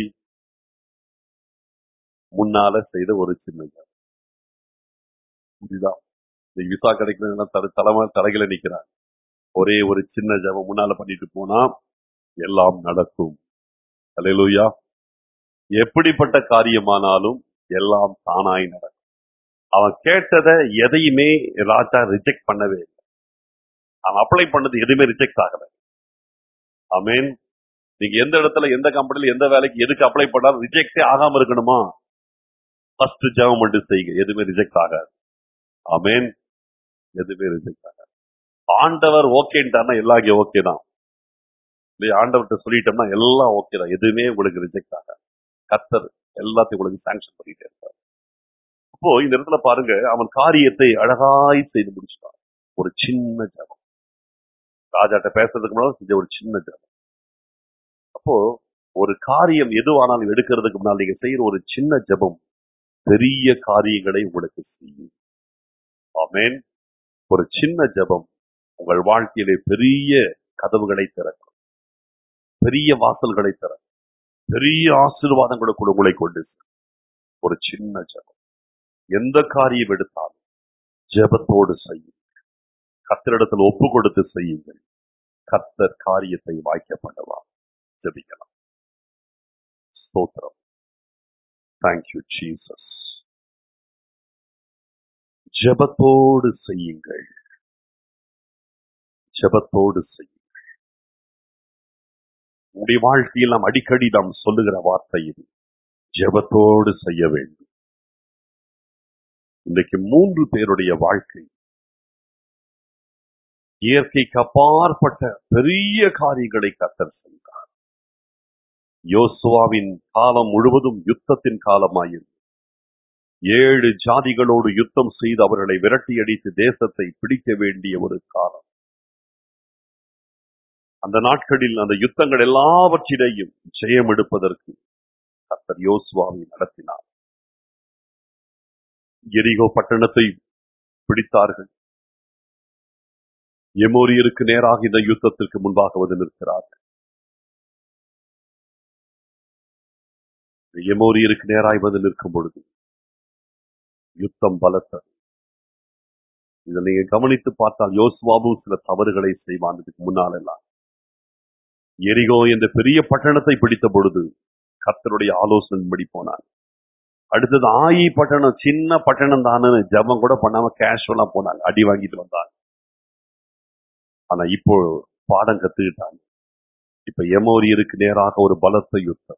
முன்னால செய்த ஒரு சின்ன job. புரியுதா இந்த விசா கிடைக்கணும் தலை தலைமை தலைகளை நிக்கிறார் ஒரே ஒரு சின்ன ஜபம் முன்னால பண்ணிட்டு போனா எல்லாம் நடக்கும் அல்லேலூயா எப்படிப்பட்ட காரியமானாலும் எல்லாம் தானாய் நடக்கும் அவன் கேட்டதை எதையுமே ராஜா ரிஜெக்ட் பண்ணவே இல்லை அவன் அப்ளை பண்ணது எதுவுமே ரிஜெக்ட் ஆகல ஆமீன் நீங்க எந்த இடத்துல எந்த கம்பெனில எந்த வேலைக்கு எதுக்கு அப்ளை பண்ணாலும் ரிஜெக்டே ஆகாம இருக்கணுமா ஃபர்ஸ்ட் ஜெபம் மட்டும் செய்யுங்க எதுவுமே ரிஜெக்ட் ஆகாது ஆமீன் எதுவுமே ரிஜெக்ட் ஆகாது ஆண்டவர் ஓகேன்ட்டார்னா எல்லாம் இங்கே ஓகே தான் இல்லையா ஆண்டவர்கிட்ட சொல்லிட்டோம்னா எல்லாம் ஓகே தான் எதுவுமே உங்களுக்கு ரிஜெக்ட் ஆகாது கத்தர் எல்லாத்தையும் உங்களுக்கு சாங்ஷன் பண்ணிட்டே இருப்பார் அப்போ இந்த இடத்துல பாருங்க அவன் காரியத்தை அழகாய் செய்து முடிச்சிட்டான் ஒரு சின்ன ஜபம் ராஜாட்ட பேசுறதுக்கு முன்னாடி செஞ்ச ஒரு சின்ன ஜபம் அப்போ ஒரு காரியம் எதுவானாலும் எடுக்கிறதுக்கு முன்னால் நீங்க செய்யற ஒரு சின்ன ஜபம் பெரிய காரியங்களை உங்களுக்கு செய்யும் ஆமென் ஒரு சின்ன ஜபம் உங்கள் வாழ்க்கையிலே பெரிய கதவுகளை திறக்கும் பெரிய வாசல்களை திறக்கும் பெரிய ஆசீர்வாதங்களுக்குள் உங்களை கொண்டு செல்லும். ஒரு சின்ன ஜபம் எந்த காரியம் எடுத்தாலும் ஜெபத்தோடு செய்யும் கத்தரிடத்தில் ஒப்பு கொடுத்து செய்யுங்கள் கத்தர் காரியத்தை வாய்க்க பண்ணுவார் ஜெபிக்கலாம் ஸ்தோத்திரம் தேங்க்யூ ஜீசஸ் ஜெபத்தோடு செய்யுங்கள் ஜெபத்தோடு செய்யுங்கள் உங்களுடைய வாழ்க்கையில் நாம் அடிக்கடி நாம் சொல்லுகிற வார்த்தை இது ஜெபத்தோடு செய்ய வேண்டும் இன்றைக்கு மூன்று பேருடைய வாழ்க்கை இயற்கைக்கு அப்பாற்பட்ட பெரிய காரியங்களை கத்தர் செய்தார் யோசுவாவின் காலம் முழுவதும் யுத்தத்தின் காலமாயிருந்தது ஏழு ஜாதிகளோடு யுத்தம் செய்து அவர்களை விரட்டியடித்து தேசத்தை பிடிக்க வேண்டிய ஒரு காலம் அந்த நாட்களில் அந்த யுத்தங்கள் எல்லாவற்றிலேயும் ஜெயம் எடுப்பதற்கு கர்த்தர் யோசுவாவை நடத்தினார் எரிகோ பட்டணத்தை பிடித்தார்கள் எமோரியருக்கு நேராக இந்த யுத்தத்திற்கு முன்பாக வந்து நிற்கிறார்கள் எமோரியருக்கு நேராய் வந்து நிற்கும் பொழுது யுத்தம் பலத்தது இதை நீங்க கவனித்து பார்த்தால் யோசுவாவும் சில தவறுகளை செய்வான் இதுக்கு முன்னால் எல்லாம் எரிகோ என்ற பெரிய பட்டணத்தை பிடித்த பொழுது கர்த்தருடைய ஆலோசனைப்படி போனான் அடுத்தது ஆயி பட்டணம் சின்ன பட்டணம் தானு ஜபம் கூட பண்ணாம கேஷுவலா போனாங்க அடி வாங்கிட்டு வந்தாங்க ஆனா இப்போ பாடம் கத்துக்கிட்டாங்க இப்ப எமோரியருக்கு நேராக ஒரு பலத்த யுத்தம்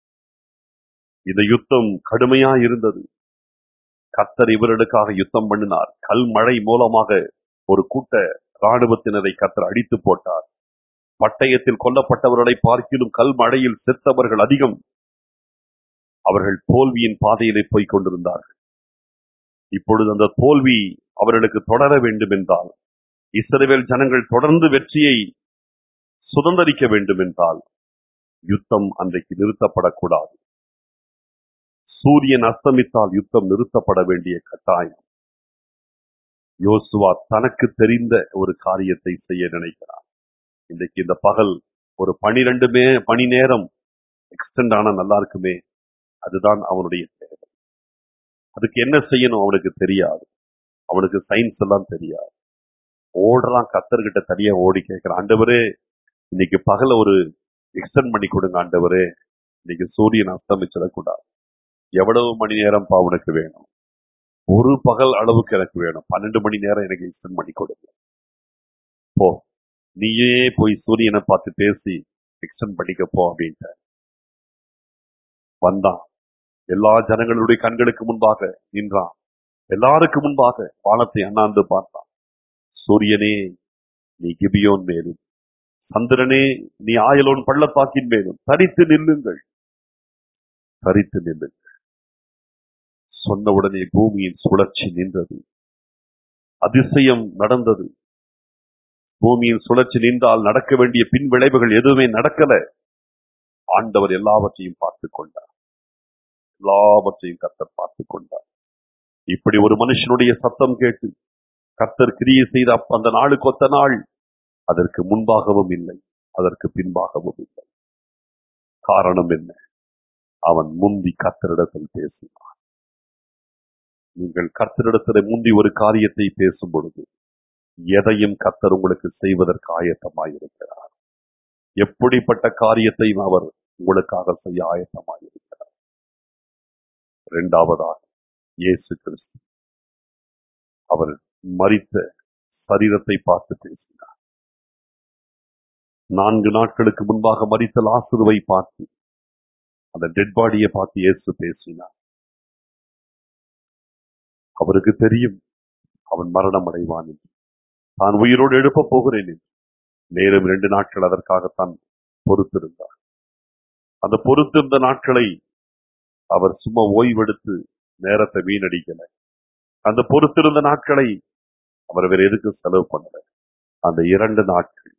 இந்த யுத்தம் கடுமையா இருந்தது கர்த்தர் இவர்களுக்காக யுத்தம் பண்ணினார் கல் மழை மூலமாக ஒரு கூட்ட ராணுவத்தினரை கர்த்தர் அடித்து போட்டார் பட்டயத்தில் கொல்லப்பட்டவர்களை பார்க்கிலும் கல் மழையில் செத்தவர்கள் அதிகம் அவர்கள் தோல்வியின் பாதையிலே போய்க் கொண்டிருந்தார்கள் இப்பொழுது அந்த தோல்வி அவர்களுக்கு தொடர வேண்டும் என்றால் இஸ்ரவேல் ஜனங்கள் தொடர்ந்து வெற்றியை சுதந்திரிக்க வேண்டும் என்றால் யுத்தம் அன்றைக்கு நிறுத்தப்படக்கூடாது சூரியன் அஸ்தமித்தால் யுத்தம் நிறுத்தப்பட வேண்டிய கட்டாயம் யோசுவா தனக்கு தெரிந்த ஒரு காரியத்தை செய்ய நினைக்கிறார் இன்றைக்கு இந்த பகல் ஒரு பனிரெண்டு மே மணி நேரம் எக்ஸ்டெண்ட் ஆனா நல்லா இருக்குமே அதுதான் அவனுடைய தேவை அதுக்கு என்ன செய்யணும் அவனுக்கு தெரியாது அவனுக்கு சயின்ஸ் எல்லாம் தெரியாது ஓடுறான் கத்தர்கிட்ட தனியா ஓடி கேட்கிறான் ஆண்டவரே இன்னைக்கு பகல ஒரு எக்ஸ்டெண்ட் பண்ணி கொடுங்க ஆண்டவரே இன்னைக்கு சூரியன் அஸ்தமிச்சிடக்கூடாது எவ்வளவு மணி நேரம் பா உனக்கு வேணும் ஒரு பகல் அளவுக்கு எனக்கு வேணும் பன்னெண்டு மணி நேரம் எனக்கு எக்ஸ்டெண்ட் பண்ணி கொடுங்க போ நீயே போய் சூரியனை பார்த்து பேசி எக்ஸ்டெண்ட் பண்ணிக்க போ அப்படின்ட்டு வந்தான் எல்லா ஜனங்களுடைய கண்களுக்கு முன்பாக நின்றான் எல்லாருக்கு முன்பாக வானத்தை அண்ணாந்து பார்த்தான் சூரியனே நீ கிபியோன் மேலும் சந்திரனே நீ ஆயலோன் பள்ளத்தாக்கின் மேலும் தரித்து நில்லுங்கள் தரித்து நில்லுங்கள் சொன்ன உடனே பூமியின் சுழற்சி நின்றது அதிசயம் நடந்தது பூமியின் சுழற்சி நின்றால் நடக்க வேண்டிய பின் விளைவுகள் எதுவுமே நடக்கல ஆண்டவர் எல்லாவற்றையும் பார்த்துக் கொண்டார் எல்லாவற்றையும் கர்த்தர் பார்த்துக் கொண்டார் இப்படி ஒரு மனுஷனுடைய சத்தம் கேட்டு கர்த்தர் கிரியை செய்த அப்ப அந்த நாளுக்கு ஒத்த நாள் அதற்கு முன்பாகவும் இல்லை அதற்கு பின்பாகவும் இல்லை காரணம் என்ன அவன் முந்தி கர்த்தரிடத்தில் பேசினான் நீங்கள் கர்த்தரிடத்தில் முந்தி ஒரு காரியத்தை பேசும் பொழுது எதையும் கர்த்தர் உங்களுக்கு செய்வதற்கு ஆயத்தமாயிருக்கிறார் எப்படிப்பட்ட காரியத்தையும் அவர் உங்களுக்காக செய்ய ஆயத்தமாயிருக்கிறார் இரண்டாவதாக இயேசு கிறிஸ்து அவர் மரித்த சரீரத்தை பார்த்து பேசினார் நான்கு நாட்களுக்கு முன்பாக மரித்த லாசுருவை பார்த்து அந்த டெட் பாடியை பார்த்து இயேசு பேசினார் அவருக்கு தெரியும் அவன் மரணம் அடைவான் என்று தான் உயிரோடு எழுப்ப போகிறேன் என்று நேரம் இரண்டு நாட்கள் அதற்காகத்தான் பொறுத்திருந்தார் அந்த பொறுத்திருந்த நாட்களை அவர் சும்மா ஓய்வெடுத்து நேரத்தை வீணடிக்கல அந்த பொறுத்திருந்த நாட்களை அவர் வேற எதுக்கு செலவு பண்ணல அந்த இரண்டு நாட்கள்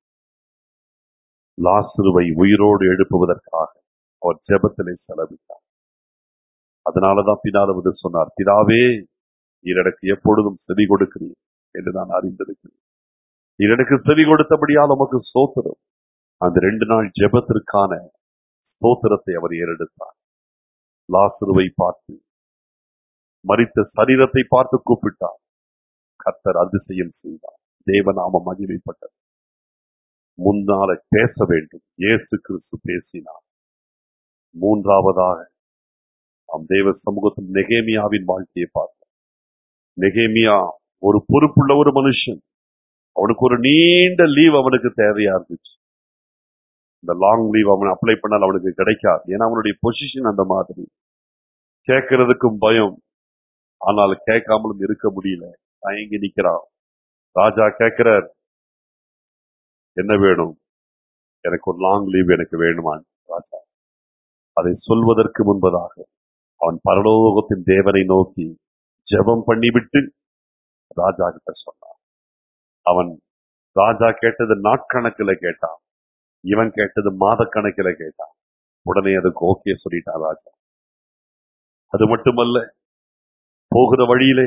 லாசுருவை உயிரோடு எழுப்புவதற்காக அவர் ஜெபத்திலே செலவிட்டார் அதனாலதான் பின்னாவது சொன்னார் பிதாவே நீர் எனக்கு எப்பொழுதும் செவி கொடுக்கிறீர் என்று நான் அறிந்திருக்கிறேன் நீர் எனக்கு செவி கொடுத்தபடியால் உமக்கு சோத்திரம் அந்த ரெண்டு நாள் ஜெபத்திற்கான சோத்திரத்தை அவர் ஏறெடுத்தார் லாசுருவை பார்த்து மரித்த சரீரத்தை பார்த்து கூப்பிட்டார் கர்த்தர் அதிசயம் செய்தார் தேவநாம மகிமைப்பட்டது முன்னால பேச வேண்டும் இயேசு கிறிஸ்து பேசினார் மூன்றாவதாக நாம் தேவ சமூகத்தில் நெகேமியாவின் வாழ்க்கையை பார்த்தோம் நெகேமியா ஒரு பொறுப்புள்ள ஒரு மனுஷன் அவனுக்கு ஒரு நீண்ட லீவ் அவனுக்கு தேவையா இருந்துச்சு இந்த லாங் லீவ் அவன் அப்ளை பண்ணால் அவனுக்கு கிடைக்காது ஏன்னா அவனுடைய பொசிஷன் அந்த மாதிரி கேட்கறதுக்கும் பயம் ஆனால் கேட்காமலும் இருக்க முடியல தயங்கி நிக்கிறான் ராஜா கேட்கிறார் என்ன வேணும் எனக்கு ஒரு லாங் லீவ் எனக்கு வேணுமான் ராஜா அதை சொல்வதற்கு முன்பதாக அவன் பரலோகத்தின் தேவனை நோக்கி ஜெபம் பண்ணிவிட்டு ராஜா கிட்ட சொன்னான் அவன் ராஜா கேட்டது நாட்கணக்கில் கேட்டான் இவன் கேட்டது மாத கணக்கில் கேட்டான் உடனே அதுக்கு ஓகே சொல்லிட்டான் ராஜா அது மட்டுமல்ல போகிற வழியிலே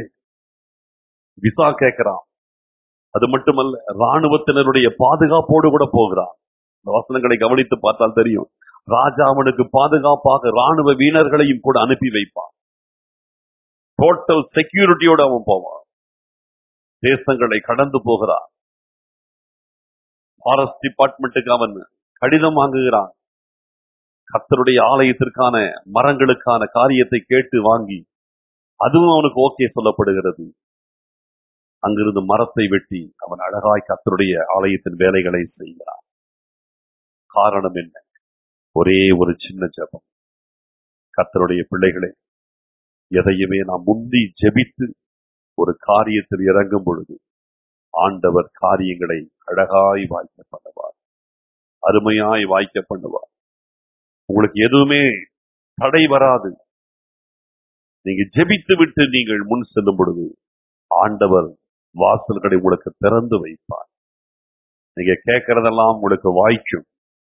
விசா கேட்கிறான் அது மட்டுமல்ல ராணுவத்தினருடைய பாதுகாப்போடு கூட போகிறான் இந்த வசனங்களை கவனித்து பார்த்தால் தெரியும் ராஜா அவனுக்கு பாதுகாப்பாக ராணுவ வீரர்களையும் கூட அனுப்பி வைப்பான் டோட்டல் செக்யூரிட்டியோட அவன் போவான் தேசங்களை கடந்து போகிறான் ஃபாரஸ்ட் டிபார்ட்மெண்ட்டுக்கு அவன் கடிதம் வாங்குகிறான் கர்த்தருடைய ஆலயத்திற்கான மரங்களுக்கான காரியத்தை கேட்டு வாங்கி அதுவும் அவனுக்கு ஓகே சொல்லப்படுகிறது அங்கிருந்து மரத்தை வெட்டி அவன் அழகாய் கர்த்தருடைய ஆலயத்தின் வேலைகளை செய்கிறான் காரணம் என்ன ஒரே ஒரு சின்ன ஜெபம் கர்த்தருடைய பிள்ளைகளே எதையுமே நாம் முந்தி ஜெபித்து ஒரு காரியத்தில் இறங்கும் பொழுது ஆண்டவர் காரியங்களை அழகாய் வாய்க்க பண்ணுவார் அருமையாய் வாய்க்க பண்ணுவார் உங்களுக்கு எதுவுமே தடை வராது நீங்க ஜெபித்து விட்டு நீங்கள் முன் செல்லும் பொழுது ஆண்டவர் வாசல்களை உங்களுக்கு திறந்து வைப்பார் நீங்க கேட்கறதெல்லாம் உங்களுக்கு வாய்க்கும்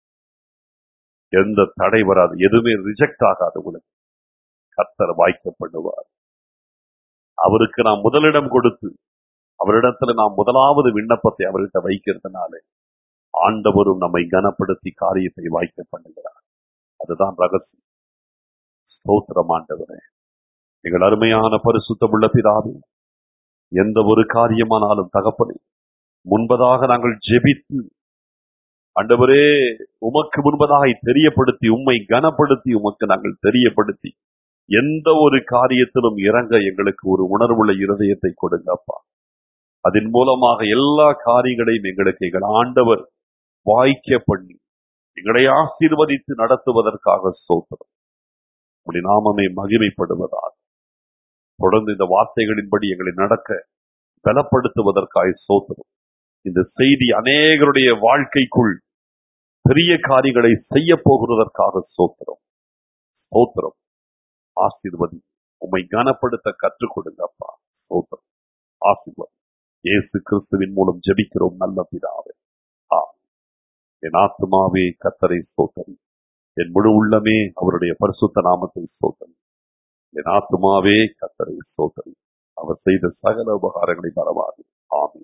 எந்த தடை வராது எதுவுமே ரிஜெக்ட் ஆகாது உங்களுக்கு கர்த்தர் வாய்க்க பண்ணுவார் அவருக்கு நாம் முதலிடம் கொடுத்து அவரிடத்துல நாம் முதலாவது விண்ணப்பத்தை அவர்கிட்ட வைக்கிறதுனால ஆண்டவரும் நம்மை கனப்படுத்தி காரியத்தை வாய்க்க பண்ணுகிறார் அதுதான் ரகசியம் ஸ்தோத்திரம் ஆண்டவரே எங்கள் அருமையான பரிசுத்தமுள்ள பிதாவே எந்த ஒரு காரியமானாலும் தகப்பனே முன்பதாக நாங்கள் ஜெபித்து ஆண்டவரே உமக்கு முன்பதாக தெரியப்படுத்தி உம்மை கனப்படுத்தி உமக்கு நாங்கள் தெரியப்படுத்தி எந்த ஒரு காரியத்திலும் இறங்க எங்களுக்கு ஒரு உணர்வுள்ள இருதயத்தை கொடுங்கப்பா அதன் மூலமாக எல்லா காரியங்களையும் எங்களுக்கு எங்கள் ஆண்டவர் வாய்க்க பண்ணி எங்களை ஆசீர்வதித்து நடத்துவதற்காக சோத்திரம் அப்படி நாமமே மகிமைப்படுவதாக தொடர்ந்து இந்த வார்த்தைகளின்படி எங்களை நடக்க பலப்படுத்துவதற்காக சோத்திரம் இந்த செய்தி அநேகருடைய வாழ்க்கைக்குள் பெரிய காரியங்களை செய்ய போகிறதற்காக சோத்திரம் சோத்திரம் ஆசீர்வதி உம்மை கனப்படுத்த கற்றுக் கொடுங்க அப்பா சோத்திரம் ஆசீர்வதி இயேசு கிறிஸ்துவின் மூலம் ஜெபிக்கிறோம் நல்ல பிதாவே ஆ என் ஆத்மாவே கத்தரை சோத்தரி என் முழு உள்ளமே அவருடைய பரிசுத்த நாமத்தை சோத்தரி என் ஆத்மாவே கத்தரை சோத்தரி அவர் செய்த சகல உபகாரங்களை மறவாது ஆமென்